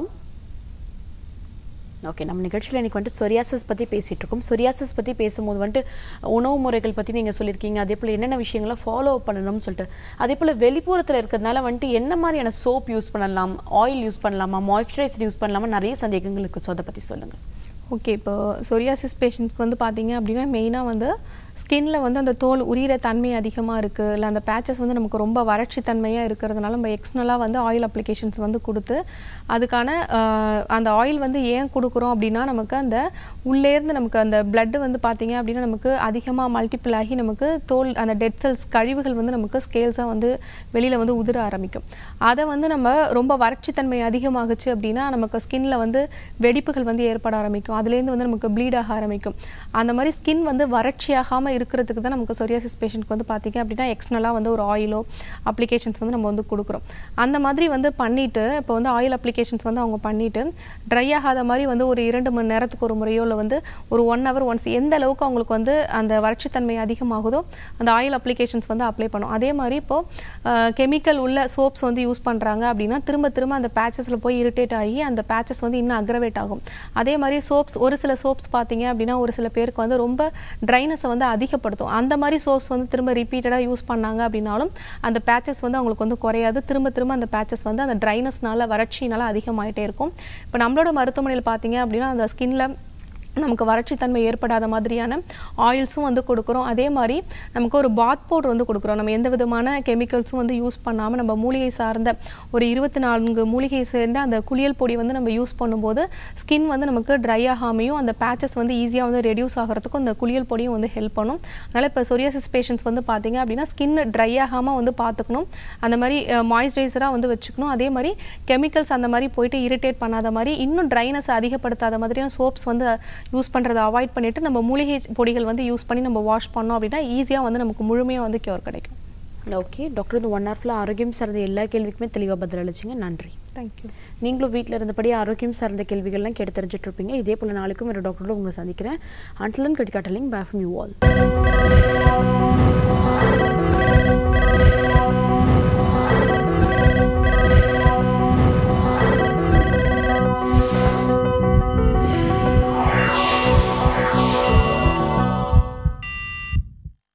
ஓகே நம்ம நிகழ்ச்சியில் இன்னைக்கு வந்துட்டு சொரியாசிஸ் பற்றி பேசிட்டு இருக்கோம் சொரியாசிஸ் பற்றி பேசும்போது வந்துட்டு உணவு முறைகள் பற்றி நீங்கள் சொல்லியிருக்கீங்க அதே போல் என்னென்ன விஷயங்களை ஃபாலோ பண்ணணும்னு சொல்லிட்டு அதே போல் வெளிப்புறத்தில் இருக்கிறதுனால வந்துட்டு என்ன மாதிரியான சோப் யூஸ் பண்ணலாம் ஆயில் யூஸ் பண்ணலாமா மாய்ஸ்சரைசர் யூஸ் பண்ணலாமா நிறைய சந்தேகங்கள் இருக்குது ஸோ அதை பற்றி சொல்லுங்கள் ஓகே இப்போ சொரியாசிஸ் பேஷண்ட்ஸ்க்கு வந்து பார்த்தீங்க அப்படின்னா மெயினாக வந்து ஸ்கின்ல வந்து அந்த தோல் உரியிற தன்மை அதிகமாக இருக்குது இல்லை அந்த பேச்சஸ் வந்து நமக்கு ரொம்ப வறட்சி தன்மையாக இருக்கிறதுனால நம்ம எக்ஸ்னலாக வந்து ஆயில் அப்ளிகேஷன்ஸ் வந்து கொடுத்து அதுக்கான ஆஹ், அந்த ஆயில் வந்து ஏன் கொடுக்குறோம் அப்படின்னா நமக்கு அந்த உள்ளேருந்து நமக்கு அந்த blood வந்து பார்த்தீங்க அப்படின்னா நமக்கு அதிகமாக மல்டிபிள் ஆகி நமக்கு தோல் அந்த டெட் செல்ஸ் கழிவுகள் வந்து நமக்கு ஸ்கேல்ஸாக வந்து வெளியில் வந்து உதிர ஆரம்பிக்கும் அதை வந்து நம்ம ரொம்ப வறட்சித்தன்மை அதிகமாகுச்சு அப்படின்னா நமக்கு ஸ்கின்ல வந்து வெடிப்புகள் வந்து ஏற்பட ஆரம்பிக்கும் அதுலேருந்து வந்து நமக்கு ப்ளீட் ஆக ஆரம்பிக்கும் அந்த மாதிரி ஸ்கின் வந்து வறட்சியாகாமல் இருக்கிறதுக்கு தான் நமக்கு சொரியாசிஸ் பேஷண்ட்க்கு வந்து பார்த்தீங்க அப்படின்னா எக்ஸ்னலாக வந்து ஒரு ஆயிலோ அப்ளிகேஷன்ஸ் வந்து நம்ம வந்து கொடுக்குறோம் அந்த மாதிரி வந்து பண்ணிட்டு இப்போ வந்து ஆயில் அப்ளிகேஷன்ஸ் வந்து அவங்க பண்ணிட்டு ட்ரை ஆகாத மாதிரி வந்து ஒரு இரண்டு மணி நேரத்துக்கு ஒரு முறையோ இல்லை வந்து ஒரு ஒன் ஹவர் ஒன்ஸ் எந்த அளவுக்கு அவங்களுக்கு வந்து அந்த வறட்சித்தன்மை அதிகமாகுதோ அந்த ஆயில் அப்ளிகேஷன்ஸ் வந்து அப்ளை பண்ணும் அதே மாதிரி இப்போது கெமிக்கல் உள்ள சோப்ஸ் வந்து யூஸ் பண்ணுறாங்க அப்படின்னா திரும்ப திரும்ப அந்த பேச்சஸில் போய் இரிட்டேட் ஆகி அந்த பேச்சஸ் வந்து இன்னும் அக்ரவேட் ஆகும் அதே மாதிரி சோப்ஸ் ஒரு சில சோப்ஸ் பார்த்தீங்க அப்படின்னா ஒரு சில பேருக்கு வந்து ரொம்ப ட்ரைனஸை வந்து அதிகப்படுத்தும் அந்த மாதிரி சோப்ஸ் வந்து திரும்ப ரிப்பீட்டடாக யூஸ் பண்ணாங்க அப்படின்னாலும் அந்த பேச்சஸ் வந்து அவங்களுக்கு வந்து குறையாது திரும்ப திரும்ப அந்த பேச்சஸ் வந்து அந்த ட்ரைனஸ்னால வறட்சினால அதிகமாயிட்டே இருக்கும் இப்போ நம்மளோட மருத்துவமனையில் பார்த்தீங்க அப்படின்னா அந்த ஸ்கின்ல நமக்கு வறட்சித்தன்மை ஏற்படாத மாதிரியான ஆயில்ஸும் வந்து கொடுக்குறோம் அதே மாதிரி நமக்கு ஒரு பாத் பவுடர் வந்து கொடுக்குறோம் நம்ம எந்த விதமான கெமிக்கல்ஸும் வந்து யூஸ் பண்ணாமல் நம்ம மூலிகை சார்ந்த ஒரு இருபத்தி நான்கு மூலிகை சேர்ந்த அந்த குளியல் பொடி வந்து நம்ம யூஸ் பண்ணும்போது ஸ்கின் வந்து நமக்கு ட்ரை ஆகாமையும் அந்த பேச்சஸ் வந்து ஈஸியாக வந்து ரெடியூஸ் ஆகிறதுக்கும் அந்த குளியல் பொடியும் வந்து ஹெல்ப் பண்ணும் அதனால் இப்போ சொரியாசிஸ் பேஷண்ட்ஸ் வந்து பார்த்தீங்க அப்படின்னா ஸ்கின் ட்ரை ஆகாமல் வந்து பார்த்துக்கணும் அந்த மாதிரி மாய்ஸ்சரைசராக வந்து வச்சுக்கணும் அதே மாதிரி கெமிக்கல்ஸ் அந்த மாதிரி போயிட்டு இரிட்டேட் பண்ணாத மாதிரி இன்னும் ட்ரைனஸ் அதிகப்படுத்தாத மாதிரியான சோப்ஸ் வந்து யூஸ் பண்ணுறதை அவாய்ட் பண்ணிட்டு நம்ம மூலிகை பொடிகள் வந்து யூஸ் பண்ணி நம்ம வாஷ் பண்ணோம் அப்படின்னா ஈஸியாக வந்து நமக்கு முழுமையாக வந்து கியூர் கிடைக்கும் ஓகே டாக்டர் இந்த ஒன் ஹவர்ல ஆரோக்கியம் சார்ந்த எல்லா கேள்விக்குமே தெளிவாக பதில் அளிச்சிங்க நன்றி தேங்க்யூ நீங்களும் வீட்டில் இருந்தபடி ஆரோக்கியம் சார்ந்த கேள்விகள்லாம் கேட்டு தெரிஞ்சுட்டு இருப்பீங்க இதே போல் நாளைக்கும் ஒரு டாக்டரோட உங்களை சந்திக்கிறேன் அன்டிலன் கட்டிக்காட்டலிங் பேஃபம் யூ ஆல்